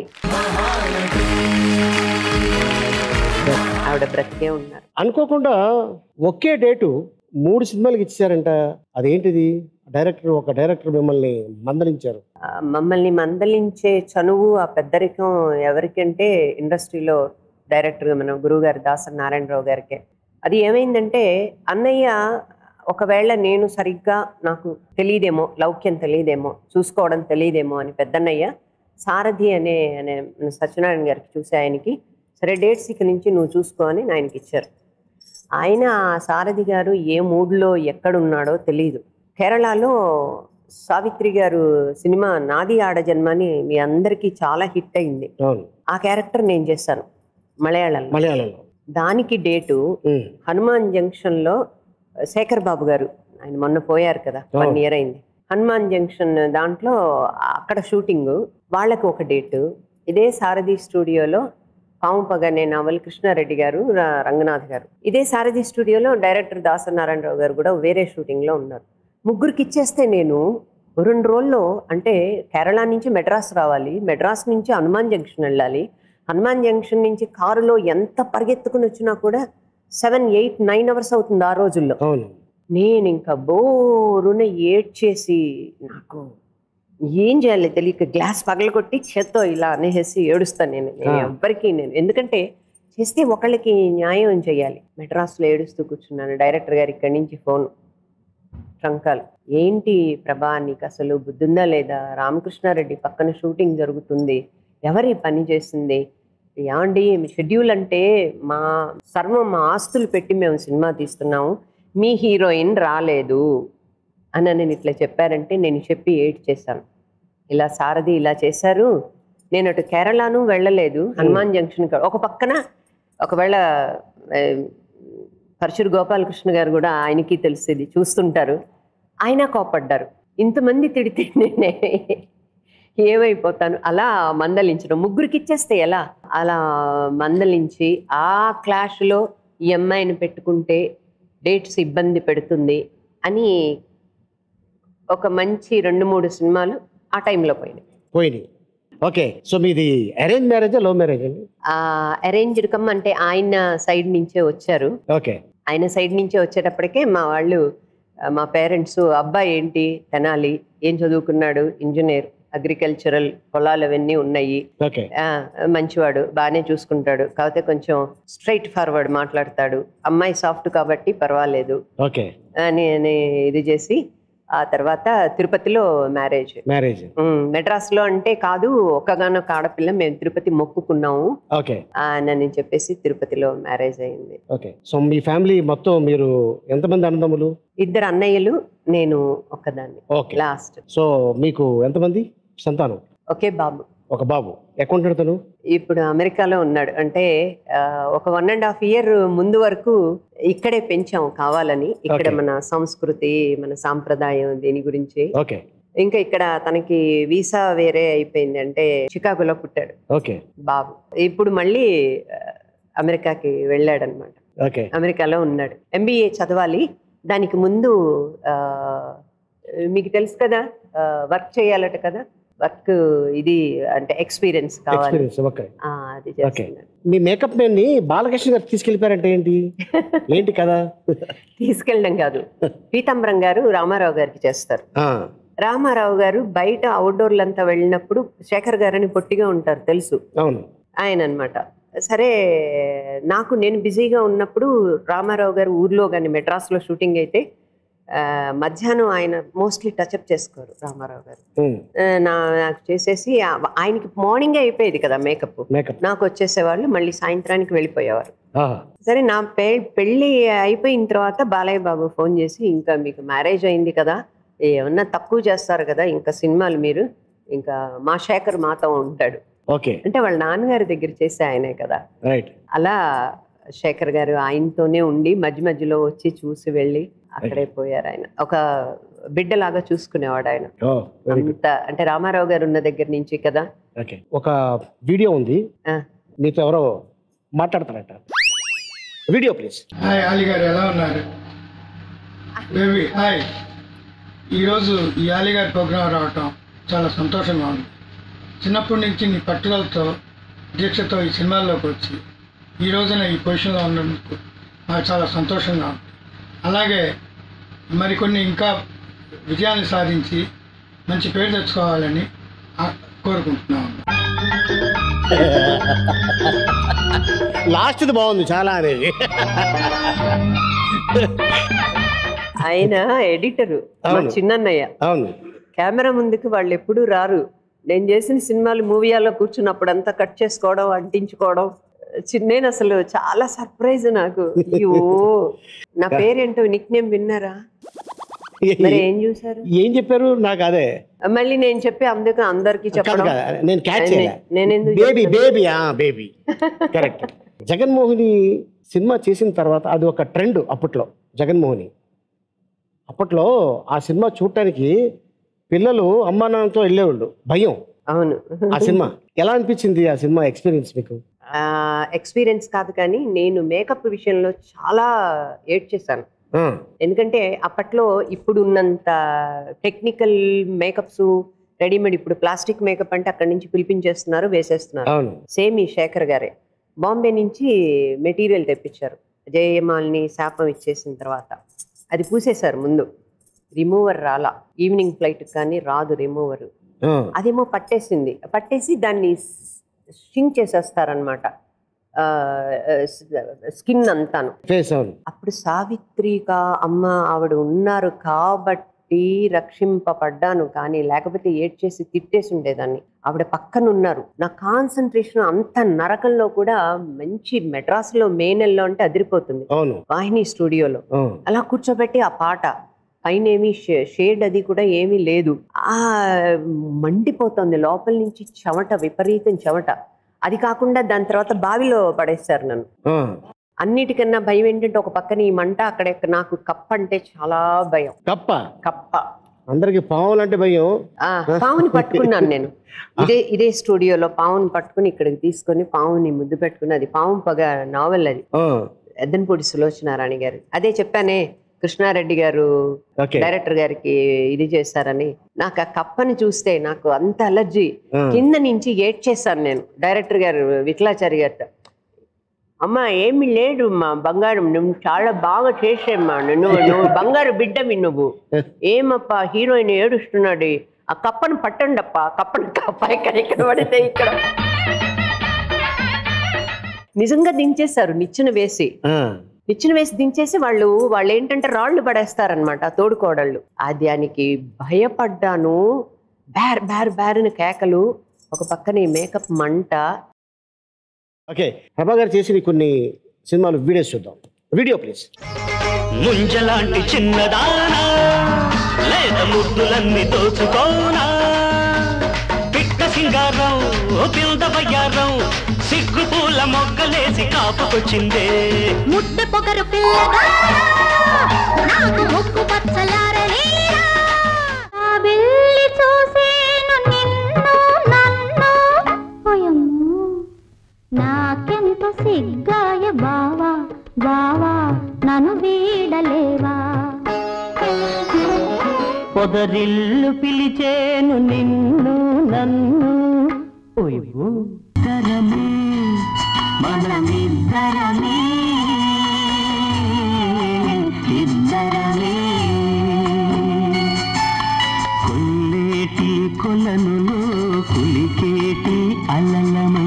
ఆవిడ బ్రతికే ఉన్నారు అనుకోకుండా ఒకే డేటు మూడు సినిమాలకి ఇచ్చారంట అదేంటిది డైరెక్టర్ ఒక డైరెక్టర్ మిమ్మల్ని మందలించారు ఆ, మమ్మల్ని మందలించే చనువు ఆ పెద్దరికం ఎవరికంటే ఇండస్ట్రీలో డైరెక్టర్ మన గురువుగారు దాసరి నారాయణరావు గారికే అది ఏమైందంటే అన్నయ్య ఒకవేళ నేను సరిగ్గా నాకు తెలియదేమో లౌక్యం తెలియదేమో చూసుకోవడం తెలియదేమో అని పెద్దన్నయ్య సారథి అనే అనే మన సత్యనారాయణ గారికి చూసి ఆయనకి సరే డేట్స్ ఇక నుంచి నువ్వు చూసుకో అని ఆయనకి ఇచ్చారు ఆయన ఆ సారథి గారు ఏ మూడ్లో ఎక్కడున్నాడో తెలియదు కేరళలో సావిత్రి గారు సినిమా నాది ఆడజన్మ అని మీ అందరికీ చాలా హిట్ అయింది అవును ఆ క్యారెక్టర్ నేను చేశాను మలయాళంలో మలయాళంలో దానికి డేటు ఉమ్, హనుమాన్ జంక్షన్ లో శేఖర్ బాబు గారు ఆయన మొన్న పోయారు కదా వన్ ఇయర్ అయింది హనుమాన్ జంక్షన్ దాంట్లో అక్కడ షూటింగ్ వాళ్ళకి ఒక డేటు ఇదే సారథి స్టూడియోలో పాముపగ అనే నవల్ కృష్ణారెడ్డి గారు ర- రంగనాథ్ గారు ఇదే సారథి స్టూడియోలో డైరెక్టర్ దాసనారాయణరావు గారు కూడా వేరే షూటింగ్ లో ఉన్నారు ముగ్గురికి ఇచ్చేస్తే నేను రెండు రోజుల్లో అంటే కేరళ నుంచి మెడ్రాస్ రావాలి మెడ్రాస్ నుంచి హనుమాన్ జంక్షన్ వెళ్ళాలి హనుమాన్ జంక్షన్ నుంచి కారులో ఎంత పరిగెత్తుకుని వచ్చినా కూడా సెవెన్ ఎయిట్ నైన్ అవర్స్ అవుతుంది ఆ రోజుల్లో అవును నేను ఇంకా బోరున ఏడ్చేసి నాకు ఏం చేయాలి తెలియక గ్లాస్ పగలగొట్టి చేత్తో ఇలా అనేసి ఏడుస్తాను నేను నేను ఆ. ఎవ్వరికీ నేను ఎందుకంటే చేస్తే ఒకళ్ళకి న్యాయం చేయాలి మెడ్రాస్లో ఏడుస్తూ కూర్చున్నాను డైరెక్టర్ గారు ఇక్కడి నుంచి ఫోన్ ట్రంకాలు ఏంటి ప్రభా నీకు అసలు బుద్ధుందా లేదా రామకృష్ణారెడ్డి పక్కన షూటింగ్ జరుగుతుంది ఎవరి పని చేస్తుంది ఏమండి షెడ్యూల్ అంటే మా సర్వం మా ఆస్తులు పెట్టి మేము సినిమా తీస్తున్నాము మీ హీరోయిన్ రాలేదు అని నేను ఇట్లా చెప్పారంటే నేను చెప్పి ఏడ్ చేశాను ఇలా సారథి ఇలా చేశారు నేను అటు కేరళను వెళ్ళలేదు హనుమాన్ జంక్షన్ కా- ఒక పక్కన ఒకవేళ ఆ, పరశురు గోపాలకృష్ణ గారు కూడా ఆయనకి తెలిసేది చూస్తుంటారు ఆయన కోపడ్డారు ఇంతమంది తిడితే నేనే ఏమైపోతాను అలా మందలించడం ముగ్గురికి ఇచ్చేస్తే ఎలా అలా మందలించి ఆ క్లాష్లో ఈ అమ్మాయిని పెట్టుకుంటే డేట్స్ ఇబ్బంది పెడుతుంది అని ఒక మంచి రెండు మూడు సినిమాలు ఆ టైంలో పోయినాయి పోయినాయి ఓకే సో మీది అరేంజ్ మ్యారేజా లవ్ మ్యారేజ్ అండి ఆ అరేంజ్డ్ కమ్ అంటే ఆయన సైడ్ నుంచే వచ్చారు ఓకే ఆయన సైడ్ నుంచే వచ్చేటప్పటికే మా వాళ్ళు ఆ, మా పేరెంట్స్ అబ్బాయి ఏంటి తెనాలి ఏం చదువుకున్నాడు ఇంజనీర్ అగ్రికల్చరల్ పొలాలు అవన్నీ ఉన్నాయి ఓకే ఆ, మంచివాడు బాగానే చూసుకుంటాడు కాకపోతే కొంచెం స్ట్రైట్ ఫార్వర్డ్ మాట్లాడతాడు అమ్మాయి సాఫ్ట్ కాబట్టి పర్వాలేదు ఓకే అని అని ఇది చేసి ఆ తర్వాత తిరుపతిలో మ్యారేజ్ మ్యారేజ్ మెడ్రాస్లో అంటే కాదు ఒక్కగానొక్క ఆడపిల్ల మేము తిరుపతి మొక్కుకున్నాము ఓకే అని చెప్పేసి తిరుపతిలో మ్యారేజ్ అయింది ఓకే సో మీ ఫ్యామిలీ మొత్తం మీరు ఎంతమంది అన్నదమ్ములు ఇద్దరు అన్నయ్యలు నేను ఒక్కదాన్ని ఓకే లాస్ట్ సో మీకు ఎంతమంది సంతానం ఒకే బాబు ఒక బాబు ఎక్కడ తను ఇప్పుడు అమెరికాలో ఉన్నాడు అంటే ఆ, ఒక వన్ అండ్ హాఫ్ ఇయర్ ముందు వరకు ఇక్కడే పెంచాం కావాలని ఇక్కడ Okay. మన సంస్కృతి మన సాంప్రదాయం దీని గురించి ఓకే ఇంకా ఇక్కడ తనకి వీసా వేరే అయిపోయింది అంటే చికాగోలో పుట్టాడు ఓకే బాబు ఇప్పుడు మళ్ళీ ఆ, అమెరికాకి వెళ్ళాడు అనమాట ఓకే అమెరికాలో ఉన్నాడు ఎంబీఏ చదవాలి దానికి ముందు ఆ, మీకు తెలుసు కదా వర్క్ చేయాలట కదా వర్క్ ఇది అంటే ఎక్స్పీరియన్స్ కావాలి ఎక్స్పీరియన్స్ ఓకే ఆ, అది చేస్తున్నాడు మీ మేకప్ మ్యాన్ ని బాలకృష్ణ గారు తీసుకెళ్ళిపోయారంటే ఏంటి ఏంటి కదా తీసుకెళ్ళడం కాదు పీతాంబరం గారు రామారావు గారికి చేస్తారు ఆ, రామారావు గారు బయట అవుట్డోర్లంతా వెళ్ళినప్పుడు శేఖర్ గారని పొట్టిగా ఉంటారు తెలుసు అవును ఆయన అన్నమాట సరే నాకు నేను బిజీగా ఉన్నప్పుడు రామారావు గారు ఊర్లో కానీ మెడ్రాస్లో షూటింగ్ అయితే ఆ, మధ్యాహ్నం ఆయన మోస్ట్లీ టచ్అప్ చేసుకోరు రామారావు గారు ఉమ్, ఆ, నా నాకు చేసేసి ఆ- ఆయనకి మార్నింగే అయిపోయేది కదా మేకప్ మేకప్ నాకు వచ్చేసేవాళ్ళు మళ్ళీ సాయంత్రానికి వెళ్ళిపోయేవారు ఆహా, సరే నా పె పెళ్ళి అయిపోయిన తర్వాత బాలయ్య బాబు ఫోన్ చేసి ఇంకా మీకు మ్యారేజ్ అయింది కదా ఏమన్నా తక్కువ చేస్తారు కదా ఇంకా సినిమాలు మీరు ఇంకా మా శేఖర్ మాతో ఉంటాడు ఓకే అంటే వాళ్ళ నాన్నగారి దగ్గర చేసే ఆయనే కదా రైట్ అలా శేఖర్ గారు ఆయనతోనే ఉండి మధ్య మధ్యలో వచ్చి చూసి వెళ్ళి అక్కడే పోయారు ఆయన ఒక బిడ్డలాగా చూసుకునేవాడు ఆయన ఓ వెరీ గుడ్ అంత అంటే రామారావు గారు ఉన్న దగ్గర నుంచి కదా ఓకే ఒక వీడియో ఉంది ఆ. మీతో ఎవరో మాట్లాడతారట video please hi Ali garu ఎలా ఉన్నారు బేబీ హాయ్ ఈరోజు ఈ అలీ గారి ప్రోగ్రాం రావటం చాలా సంతోషంగా ఉంది చిన్నప్పటి నుంచి నీ పట్టుదలతో దీక్షతో ఈ సినిమాల్లోకి వచ్చి ఈ రోజున ఈ పొజిషన్లో ఉన్నందుకు నాకు చాలా సంతోషంగా ఉంది అలాగే మరికొన్ని ఇంకా విజయాన్ని సాధించి మంచి పేరు తెచ్చుకోవాలని ఆ- కోరుకుంటున్నాము లాస్ట్ది బాగుంది చాలా అనేది ఆయన ఎడిటరు మా అవును. చిన్నన్నయ్య అవును కెమెరా ముందుకు వాళ్ళు ఎప్పుడూ రారు నేను చేసిన సినిమాలు మూవీయాల్లో కూర్చున్నప్పుడు అంతా కట్ చేసుకోవడం అంటించుకోవడం చి- నేను అసలు చాలా సర్ప్రైజ్ నాకు అయ్యో నా పేరేంటో నిక్ నేమ్ విన్నారా మరి ఏం చూసారు ఏం చెప్పారు నాకు అదే మళ్ళీ నేను చెప్పి అందుకు అందరికి కాదు చెప్పడం కాదు నేను క్యాచ్ నే- చేయలే నేను ఎందుకు బేబీ బేబీ ఆ బేబీ కరెక్ట్ జగన్మోహిని సినిమా చేసిన తర్వాత అది ఒక ట్రెండ్ అప్పట్లో జగన్మోహిని అప్పట్లో ఆ సినిమా చూడటానికి పిల్లలు అమ్మా నాన్నతో వెళ్ళేవాళ్ళు భయం అవును ఆ సినిమా ఎలా అనిపించింది ఆ సినిమా ఎక్స్పీరియన్స్ మీకు ఎక్స్పీరియన్స్ కాదు కానీ నేను మేకప్ విషయంలో చాలా ఏడ్ చేశాను ఆ, ఎందుకంటే అప్పట్లో ఇప్పుడు ఉన్నంత టెక్నికల్ మేకప్స్ రెడీమేడ్ ఇప్పుడు ప్లాస్టిక్ మేకప్ అంటే అక్కడి నుంచి పిలిపించేస్తున్నారు వేసేస్తున్నారు అవును సేమ్ ఈ శేఖర్ గారే బాంబే నుంచి మెటీరియల్ తెప్పించారు జయమాల్ని శాపం ఇచ్చేసిన తర్వాత అది పూసేశారు ముందు రిమూవర్ రాలా ఈవినింగ్ ఫ్లైట్ కానీ రాదు రిమూవర్ ఆ, అదేమో పట్టేసింది పట్టేసి దాన్ని షింక్ చేసేస్తారనమాట స్కిన్ అంతాను ఫేస్ అవును అప్పుడు సావిత్రిగా అమ్మ ఆవిడ ఉన్నారు కాబట్టి రక్షింపబడ్డాను కానీ లేకపోతే ఏడ్చేసి తిట్టేసి ఉండేదాన్ని ఆవిడ పక్కన ఉన్నారు నా కాన్సన్ట్రేషన్ అంత నరకంలో కూడా మంచి మెడ్రాస్లో మే నెలలో అంటే అదిరిపోతుంది అవును వాహిని స్టూడియోలో ఆ, అలా కూర్చోబెట్టి ఆ పాట పైన ఏమీ షేడ్ అది కూడా ఏమీ లేదు ఆ మండిపోతుంది లోపల నుంచి చెమట విపరీతం చెమట అది కాకుండా దాని తర్వాత బావిలో పడేస్తారు నన్ను ఆ, అన్నిటికన్నా భయం ఏంటంటే ఒక పక్కన ఈ మంట అక్కడ నాకు కప్ప అంటే చాలా భయం కప్ప కప్ప అందరికి పావులు అంటే భయం ఆ పావుని పట్టుకున్నాను నేను ఇదే ఇదే స్టూడియోలో పావుని పట్టుకుని ఇక్కడికి తీసుకొని పావుని ముద్దు పెట్టుకుని అది పావు పగ నావెల్ అది ఆ, ఎద్దనపూడి సులోచనారాణి గారు అదే చెప్పానే కృష్ణారెడ్డి గారు ఓకే డైరెక్టర్ గారికి ఇది చేశారని నాకు ఆ కప్పని చూస్తే నాకు అంత అలర్జీ ఆ. కింద నుంచి ఏడ్చేశాను నేను డైరెక్టర్ గారు విఠలాచారి గారితో అమ్మ ఏమి లేదు మా బంగారం నువ్వు చాలా బాగా చేసేమ్మా నువ్వు నువ్వు బంగారు బిడ్డవి నువ్వు ఏమప్పా హీరోయిన్ ఏడుస్తున్నాడు ఆ కప్పను పట్టండి అప్ప కప్పను కప్ప ఇక్కడ ఇక్కడ పడితే ఇక్కడ నిజంగా దించేశారు నిచ్చెన వేసి ఆ, నిచ్చెన వేసి దించేసి వాళ్ళు వాళ్ళు ఏంటంటే రాళ్ళు పడేస్తారనమాట తోడుకోడళ్ళు ఆ దానికి భయపడ్డాను బ్యార్ బ్యార్ బ్యారిన కేకలు ఒక పక్కన ఈ మేకప్ మంట ఓకే ప్రభా గారు చేసిన కొన్ని సినిమాలు వీడియోస్ చూద్దాం వీడియో ప్లీజ్ ముంజలాంటి చిన్నదానా లేత ముద్దులన్నీ దోచుకోనా పిట్ట సింగారం పిల్ద వయ్యారం సిగ్గు పూల మొగ్గలేసి కాపుకొచ్చిందే ముట్టె పొగరు పిల్లగా నాకు ముక్కు పచ్చలారలేరా ఆ వెళ్ళి చూసేను నిన్ను నన్ను ఓయమ్మో నాకెంత సిగ్గాయ బావా బావా నన్ను వీడలేవా పొదరిల్లు పిలిచేను నిన్ను నన్ను ఓయ్యో తరమే మనమిద్దరమే ఇద్దరమే కొల్లేటి కొలనులో కులికేటి అలలమై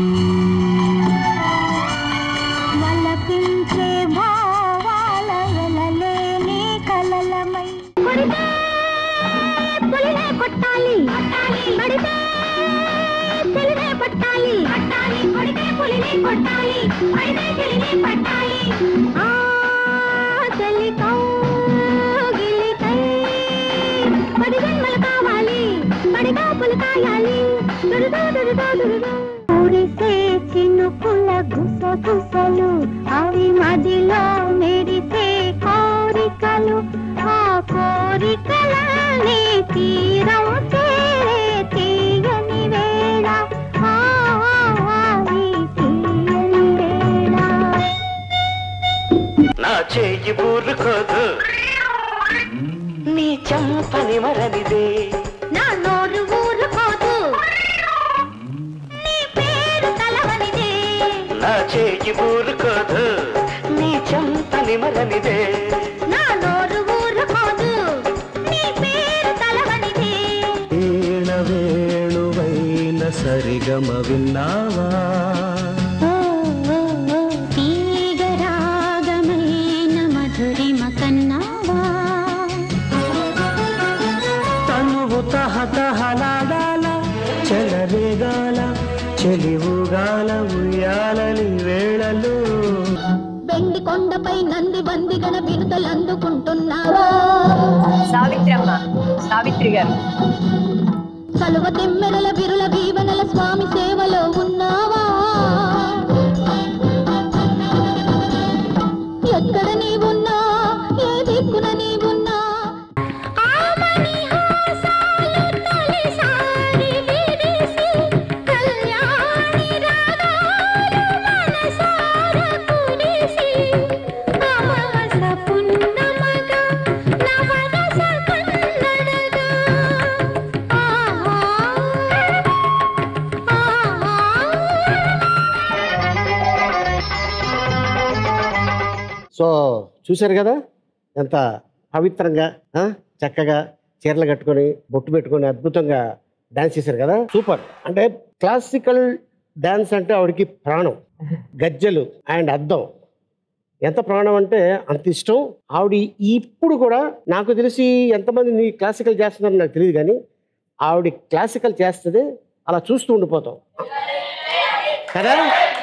వలపించే భావాల వెలలేని కలలమై కొడితే పులినే కొట్టాలి పడితే చెలినే పట్టాలి కొడితే పులినే కొట్టాలి పడితే చెలినే పట్టాలి ఆ చెలి కౌగిలికై పది జన్మలు కావాలి పడిగా పులి కాయాలి దురుదో దురుదో దురుదో కురిసే చినుకుల గుసగుసలు అవి మదిలో మెరిసే కోరికలు ఆ కోరికలన్నీ తీరం చేరే తీయని వేళ ఆ, ఆ, ఈ తీయని వేళ నా చేయి ఊరుకోదు నీ చంపని మరనిదే నా నోరు ఊరుకోదు నీ పేరు కలవనిదే నా చేయి ఊరుకోదు నీ చంపని మరనిదే నా నోరు ఊరుకోదు నీ చెలివుగాల ఉయ్యాలని వేళలో వెండి కొండపై నంది వందిగణ బిరుదలు అందుకుంటున్నావా సావిత్రమ్మ సావిత్రి గారు కలువ తెమ్మెరల బిరుల వీవనల స్వామి సేవలో ఉన్నావా ఎక్కడ నీవున్నా ఏ దిక్కున నీవున్నా ఆమని హాసాలు తొలిసారి విరిసి, కళ్యాణి రాగాలు మనసార కురిసి, అమావాస పున్నమగా నవరస కన్నడగా ఆహా సో చూశారు కదా ఎంత పవిత్రంగా ఆ, చక్కగా చీరలు కట్టుకొని బొట్టు పెట్టుకొని అద్భుతంగా డాన్స్ చేశారు కదా సూపర్ అంటే క్లాసికల్ డాన్స్ అంటే ఆవిడకి ప్రాణం గజ్జలు అండ్ అద్దం ఎంత ప్రాణం అంటే అంత ఇష్టం ఆవిడ ఇప్పుడు కూడా నాకు తెలిసి ఎంతమంది నీ క్లాసికల్ చేస్తున్నారో నాకు తెలియదు కానీ ఆవిడ క్లాసికల్ చేస్తుంది అలా చూస్తూ ఉండిపోతాం కదా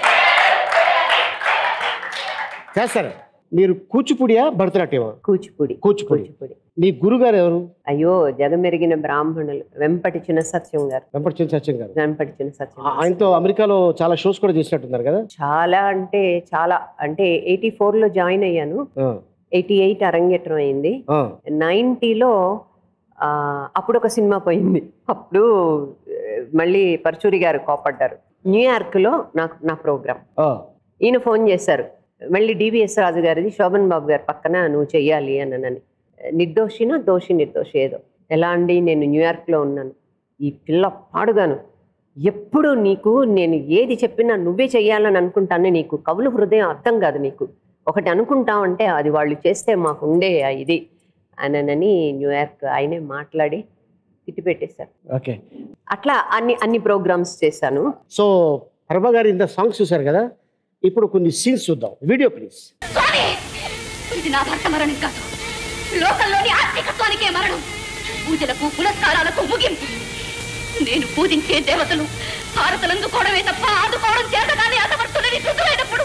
చేస్తారు మీరు కూచిపూడియా భరతనాట్యమా కూచిపూడి కూచిపూడి కూచిపూడి మీ గురుగారు ఎవరు అయ్యో జగమెరిగిన బ్రాహ్మణులు వెంపటి చిన్న సత్యం గారు వెంపటి సత్యం గారు వెంపటి చిన్న సత్యం ఆ- ఆయనతో అమెరికాలో చాలా షోస్ కూడా చేసినట్టున్నారు కదా చాలా అంటే చాలా అంటే ఎయిటీ లో జాయిన్ అయ్యాను ఆ, ఎయిటీ ఎయిట్ అరంగేట్రం అయింది ఆ, నైంటీలో అప్పుడు ఒక సినిమా పోయింది అప్పుడు ఆ, మళ్ళీ పరచూరి గారు కోపడ్డారు న్యూయార్క్లో నాకు నా ప్రోగ్రామ్ ఆ, ఈయన ఫోన్ చేశారు మళ్ళీ డివిఎస్ రాజు గారిది శోభన్ బాబు గారి పక్కన నువ్వు చెయ్యాలి అని నిర్దోషినా దోషి నిర్దోషి ఏదో ఎలా అండి నేను న్యూయార్క్లో ఉన్నాను ఈ పిల్ల పాడుగాను ఎప్పుడు నీకు నేను ఏది చెప్పినా నువ్వే చెయ్యాలని అనుకుంటానే నీకు కవులు హృదయం అర్థం కాదు నీకు ఒకటి అనుకుంటామంటే అది వాళ్ళు చేస్తే మాకు ఉండే ఆ ఇది అనని న్యూయార్క్ ఆయనే మాట్లాడి తిట్టి పెట్టేశారు ఓకే అట్లా అన్ని అన్ని ప్రోగ్రామ్స్ చేశాను సో పరమ గారు ఇంత సాంగ్స్ చూశారు కదా ఇప్పుడు కొన్ని సీన్స్ చూద్దాం వీడియో ప్లీజ్ స్వామి ఇది నా భర్త మరణం కాదు లోకంలోని ఆస్తికత్వానికే మరణం పూజలకు పురస్కారాలకు ముగింపు నేను పూజించే దేవతలు భారతలు అందుకోవడమే తప్ప ఆదుకోవడం చేతగానే అసమర్థులని రుజువైనప్పుడు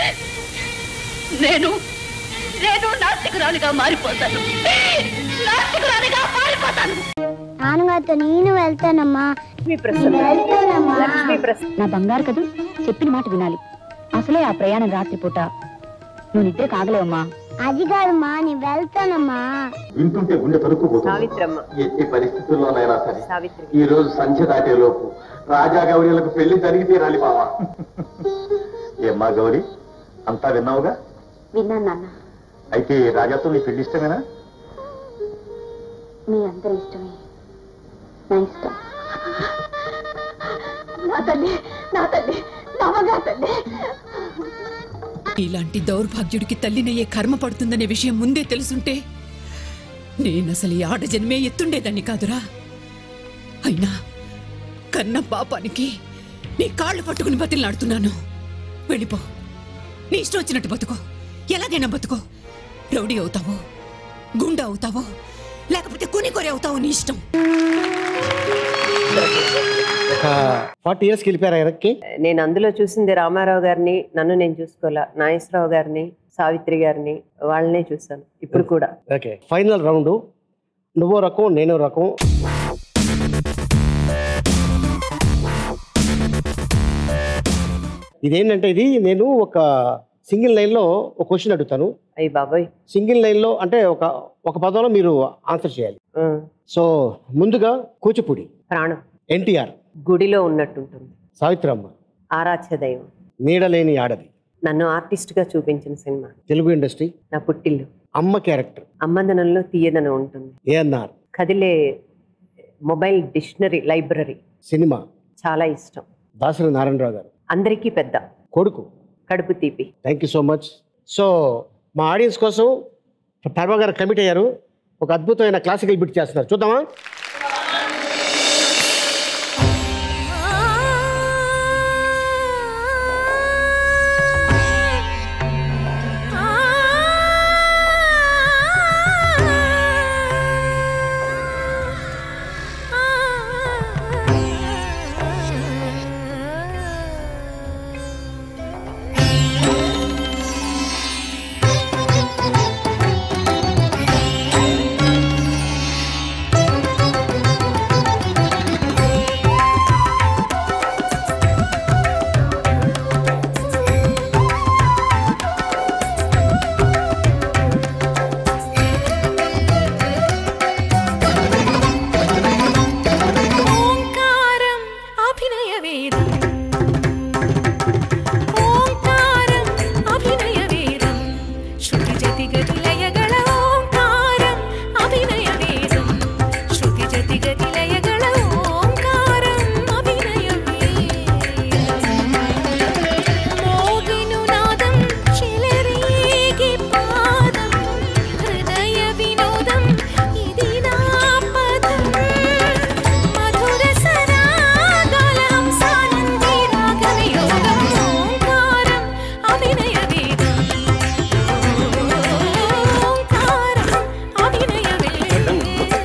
నేను నేను నాస్తికురాలిగా మారిపోతాను నాస్తికురాలిగా మారిపోతాను నాన్నగారితో నేను వెళ్తానమ్మా లక్ష్మీ ప్రసన్న వెళ్తానమ్మా లక్ష్మీ ప్రసన్న నా బంగారు కదూ చెప్పిన మాట వినాలి అసలే ఆ ప్రయాణం రాత్రిపూట నువ్వు నిద్ర కాగలేవమ్మా అది కాదమ్మా నేను వెళ్తానమ్మా వింటుంటే గుండె తరుక్కుపోతుంది సావిత్రమ్మ ఎట్టి పరిస్థితుల్లోనైనా సరే సావిత్రి ఈ రోజు సంధ్య దాటేలోపు రాజా గౌరీలకు పెళ్లి జరిగి తీరాలి బావా ఏమ్మా గౌరీ అంతా విన్నావుగా విన్నాను నాన్న అయితే రాజాతో నీ పెళ్లి ఇష్టమేనా మీ అందరి ఇష్టమే నా ఇష్టం నా తల్లి నా తల్లి నా మగా తల్లి ఇలాంటి దౌర్భాగ్యుడికి తల్లినయ్యే కర్మ పడుతుందనే విషయం ముందే తెలుసుంటే నేనసలు ఈ ఆట జన్మే ఎత్తుండేదాన్ని కాదురా అయినా కన్న పాపానికి నీ కాళ్ళు పట్టుకుని బతిలాడుతున్నాను వెళ్ళిపో నీ ఇష్టం వచ్చినట్టు బతుకో ఎలాగైనా బతుకో రౌడీ అవుతావో గుండా అవుతావో లేకపోతే కుని కొరి అవుతావో నీ ఇష్టం ఒక ఫార్టీ ఇయర్స్కి వెళ్ళిపోయారు వెనక్కి నేను అందులో చూసింది రామారావు గారిని నన్ను నేను చూసుకోలే నాగేశ్వరరావు గారిని సావిత్రి గారిని వాళ్ళనే చూశాను ఇప్పుడు కూడా ఓకే ఫైనల్ రౌండ్ నువ్వో రకం నేనో రకం ఇదేంటంటే ఇది నేను ఒక సింగిల్ లైన్లో ఒక క్వశ్చన్ అడుగుతాను అయ్యి బాబాయ్ సింగిల్ లైన్లో అంటే ఒక ఒక పదంలో మీరు ఆన్సర్ చేయాలి ఆ, సో ముందుగా కూచిపూడి ప్రాణం ఎన్టీఆర్ గుడిలో ఉన్నట్టుంటుంది సావిత్రమ్మ ఆరాధ్య దైవం నీడలేని ఆడది నన్ను ఆర్టిస్ట్ గా చూపించిన సినిమా తెలుగు ఇండస్ట్రీ నా పుట్టిల్లు అమ్మ క్యారెక్టర్ అమ్మదనంలో తీయదనం ఉంటుంది ఏఎన్ఆర్ కదిలే మొబైల్ డిక్షనరీ లైబ్రరీ సినిమా చాలా ఇష్టం దాసరి నారాయణరావు గారు అందరికీ పెద్ద కొడుకు కడుపు తీపి thank you so much so మా ఆడియన్స్ కోసం పర్వ గారు కమిట్ అయ్యారు ఒక అద్భుతమైన క్లాసికల్ బిట్ చేస్తున్నారు చూద్దామా జతిగతి లయಗಳ ఓంకారం అభినయ వేదం శృతి జతిగతి లయಗಳ ఓంకారం అభినయ వేదం మోగిను నాదం చెలరేగి పాదం హృదయ వినోదం ఇది నా పదం మధుర సరాగాల హంసానంది రాగవియోగం ఓంకారం అభినయ వేదం ఓంకారం అభినయ వేదం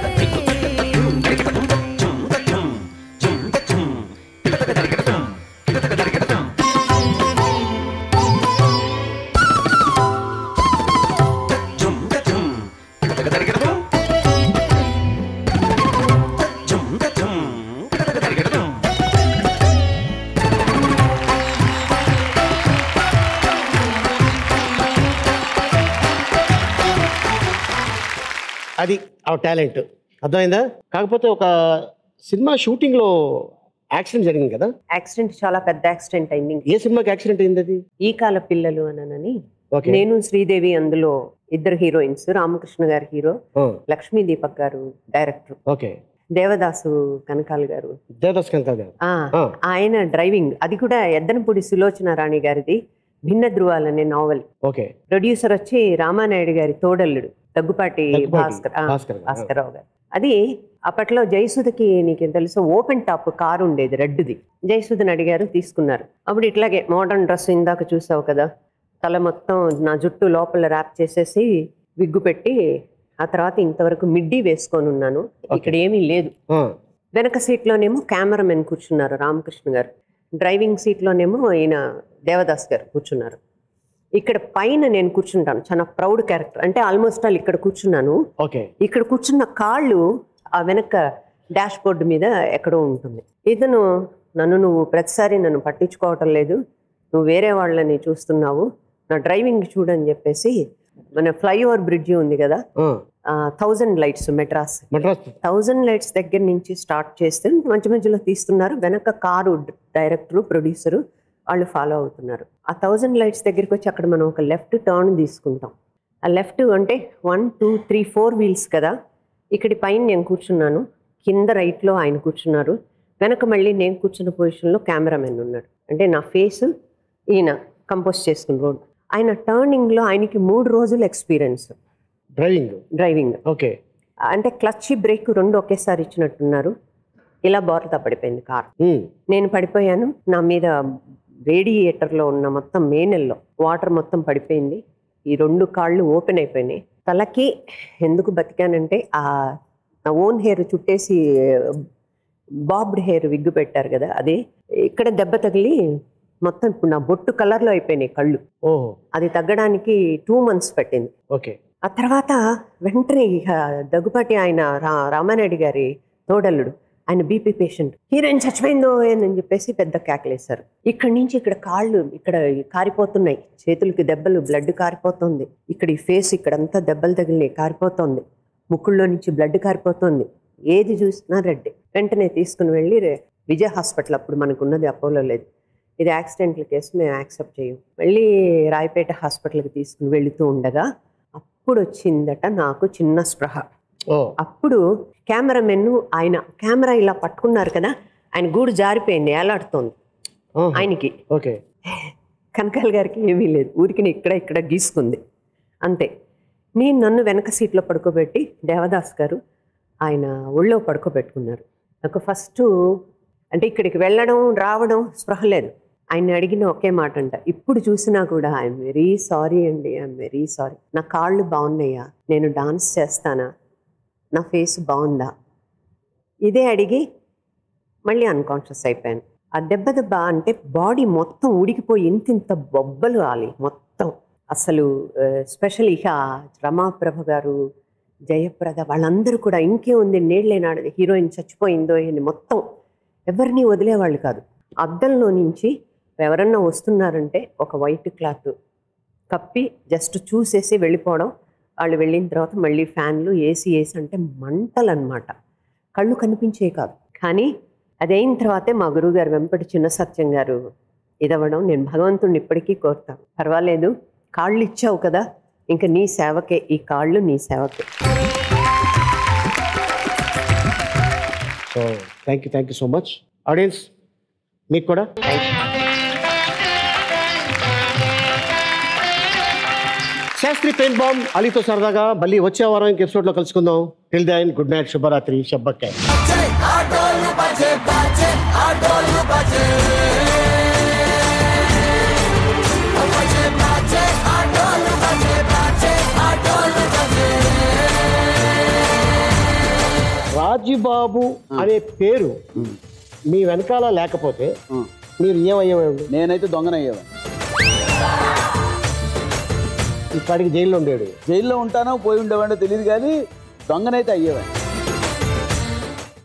అది ఆ టాలెంట్ అర్థమైందా కాకపోతే ఒక సినిమా షూటింగ్లో యాక్సిడెంట్ జరిగింది కదా యాక్సిడెంట్ చాలా పెద్ద యాక్సిడెంట్ అయింది ఏ సినిమాకి యాక్సిడెంట్ అయింది అది ఈ కాల పిల్లలు అనని ఓకే నేను శ్రీదేవి అందులో ఇద్దరు హీరోయిన్స్ రామకృష్ణ గారు హీరో ఆ, లక్ష్మీ దీపక్ గారు డైరెక్టర్ ఓకే దేవదాసు కనకాల్ గారు దేవదాస్ కనకాల్ గారు ఆ, ఆ. ఆయన డ్రైవింగ్ అది కూడా ఎద్దనపూడి సులోచన రాణి గారిది భిన్న ధృవాలు అనే నావెల్ ఓకే ప్రొడ్యూసర్ వచ్చి రామానాయుడు గారి తోడల్లుడు దగ్గుపాటి దగ్గుపాటి భాస్కర్ ఆ, భాస్కర్ గారు. భాస్కర్రావు గారు అది అప్పట్లో జయసుధకి నీకు తెలుసు ఓపెన్ టాప్ కారు ఉండేది రెడ్ది జయసుధని అడిగారు తీసుకున్నారు అప్పుడు ఇట్లాగే మోడర్న్ డ్రెస్ ఇందాక చూసావు కదా తల మొత్తం నా జుట్టు లోపల ర్యాప్ చేసేసి విగ్గు పెట్టి ఆ తర్వాత ఇంతవరకు మిడ్డీ వేసుకొని ఉన్నాను ఇక్కడ ఏమీ లేదు ఆ, వెనక సీట్లోనేమో కెమెరామెన్ కూర్చున్నారు రామకృష్ణ గారు డ్రైవింగ్ సీట్లోనేమో ఈయన దేవదాస్ గారు కూర్చున్నారు ఇక్కడ పైన నేను కూర్చుంటాను చాలా ప్రౌడ్ క్యారెక్టర్ అంటే ఆల్మోస్ట్ ఆల్ ఇక్కడ కూర్చున్నాను ఓకే ఇక్కడ కూర్చున్న కాళ్ళు ఆ వెనక డాష్ బోర్డు మీద ఎక్కడో ఉంటుంది ఇతను నన్ను నువ్వు ప్రతిసారి నన్ను పట్టించుకోవటం లేదు నువ్వు వేరే వాళ్ళని చూస్తున్నావు నా డ్రైవింగ్ చూడని చెప్పేసి మన ఫ్లైఓవర్ బ్రిడ్జి ఉంది కదా ఆ, thousand lights Madras Madras thousand lights దగ్గర నుంచి స్టార్ట్ చేస్తే మధ్య మధ్యలో తీస్తున్నారు వెనక కారు డైరెక్టరు ప్రొడ్యూసరు వాళ్ళు ఫాలో అవుతున్నారు ఆ థౌజండ్ లైట్స్ దగ్గరికి వచ్చి అక్కడ మనం ఒక లెఫ్ట్ టర్న్ తీసుకుంటాం ఆ లెఫ్ట్ అంటే one two three four wheels కదా ఇక్కడి పైన నేను కూర్చున్నాను కింద రైట్లో ఆయన కూర్చున్నారు వెనక మళ్ళీ నేను కూర్చున్న పొజిషన్లో కెమెరామెన్ ఉన్నాడు అంటే నా ఫేస్ ఈయన కంపోజ్ చేసుకున్న రోడ్ ఆయన టర్నింగ్లో ఆయనకి మూడు రోజులు ఎక్స్పీరియన్స్ డ్రైవింగ్ డ్రైవింగ్ ఓకే అంటే క్లచ్ బ్రేక్ రెండు ఒకేసారి ఇచ్చినట్టున్నారు ఇలా బోర్లతో పడిపోయింది కార్ నేను పడిపోయాను నా మీద రేడియేటర్లో ఉన్న మొత్తం మేనెల్లో వాటర్ మొత్తం పడిపోయింది ఈ రెండు కాళ్ళు ఓపెన్ అయిపోయినాయి తలకి ఎందుకు బతికానంటే ఆ నా ఓన్ హెయిర్ చుట్టేసి బాబ్డ్ హెయిర్ విగ్గు పెట్టారు కదా అది ఇక్కడ దెబ్బ తగిలి మొత్తం ఇప్పుడు నా బొట్టు కలర్లో అయిపోయినాయి కళ్ళు ఓహో అది తగ్గడానికి టూ మంత్స్ పట్టింది ఓకే ఆ తర్వాత వెంటనే ఇక దగ్గుపాటి ఆయన రా రామానాయుడు గారి తోడల్లుడు ఆయన బీపీ పేషెంట్ హీరోయిన్ చచ్చిపోయిందో అని చెప్పేసి పెద్ద కేకలేశారు ఇక్కడి నుంచి ఇక్కడ కాళ్ళు ఇక్కడ కారిపోతున్నాయి చేతులకి దెబ్బలు బ్లడ్ కారిపోతుంది ఇక్కడ ఈ ఫేస్ ఇక్కడంతా దెబ్బలు తగిలినాయి కారిపోతుంది ముక్కుల్లో నుంచి బ్లడ్ కారిపోతుంది ఏది చూసినా రెడ్ వెంటనే తీసుకుని వెళ్ళి రే- విజయ హాస్పిటల్ అప్పుడు మనకు ఉన్నది అపోలో లేదు ఇది యాక్సిడెంట్ల కేసు మేము యాక్సెప్ట్ చేయం మళ్ళీ రాయపేట హాస్పిటల్కి తీసుకుని వెళుతూ ఉండగా అప్పుడు వచ్చిందట నాకు చిన్న స్పృహ ఓ అప్పుడు కెమెరామెన్ ఆయన కెమెరా ఇలా పట్టుకున్నారు కదా ఆయన గూడు జారిపోయింది ఏలాడుతోంది ఆహా. ఆయనకి ఓకే కనకాల గారికి ఏమీ లేదు ఊరికి ఇక్కడ ఇక్కడ గీసుకుంది అంతే నేను నన్ను వెనక సీట్లో పడుకోబెట్టి దేవదాస్ గారు ఆయన ఒళ్ళో పడుకోబెట్టుకున్నారు నాకు ఫస్ట్ అంటే ఇక్కడికి వెళ్ళడం రావడం స్పృహ లేదు ఆయన అడిగిన ఒకే మాట అంట ఇప్పుడు చూసినా కూడా ఐఎమ్ వెరీ సారీ అండి ఐఎమ్ వెరీ సారీ నా కాళ్ళు బాగున్నాయా నేను డాన్స్ చేస్తానా నా ఫేస్ బాగుందా ఇదే అడిగి మళ్ళీ అన్కాన్షియస్ అయిపోయాను ఆ దెబ్బ దెబ్బ అంటే బాడీ మొత్తం ఉడికిపోయి ఇంత ఇంత బొబ్బలు ఆలి మొత్తం అసలు స్పెషల్ ఇక రమాప్రభ గారు జయప్రద వాళ్ళందరూ కూడా ఇంకే ఉంది నీళ్ళేనాడు హీరోయిన్ చచ్చిపోయిందో అని మొత్తం ఎవరిని వదిలేవాళ్ళు కాదు అద్దంలో నుంచి ఎవరన్నా వస్తున్నారంటే ఒక వైట్ క్లాత్ కప్పి జస్ట్ చూసేసి వెళ్ళిపోవడం వాళ్ళు వెళ్ళిన తర్వాత మళ్ళీ ఫ్యాన్లు ఏసీ ఏసీ అంటే మంటలు అనమాట కళ్ళు కనిపించే కాదు కానీ అదైన తర్వాతే మా గురువుగారు వెంపటి చిన్న సత్యం గారు ఇదవ్వడం నేను భగవంతుడిని ఇప్పటికీ కోరుతాను పర్వాలేదు కాళ్ళు ఇచ్చావు కదా ఇంకా నీ సేవకే ఈ కాళ్ళు నీ సేవకే so thank you thank you so much audience మీకు కూడా శాస్త్రి పెయిన్ బాంబ్ అలీతో సరదాగా మళ్ళీ వచ్చే వారం ఇంక ఎపిసోడ్లో కలుసుకుందాం టిల్ దైన్ గుడ్ నైట్ శుభరాత్రి షబ్బక్కాయ్ ఆటోలు బజే బాజే ఆటోలు బజే బజే బాజే ఆటోలు బజే బాజే ఆటోలు బజే రాజీబాబు అనే పేరు మీ వెనకాల లేకపోతే మీరు ఏమయ్యేవాడు నేనైతే దొంగనయ్యేవాడిని ఇప్పటికి జైల్లో ఉండేవాడు జైల్లో ఉంటానో పోయి ఉండేవాడో తెలియదు కానీ దొంగనైతే అయ్యేవాడిని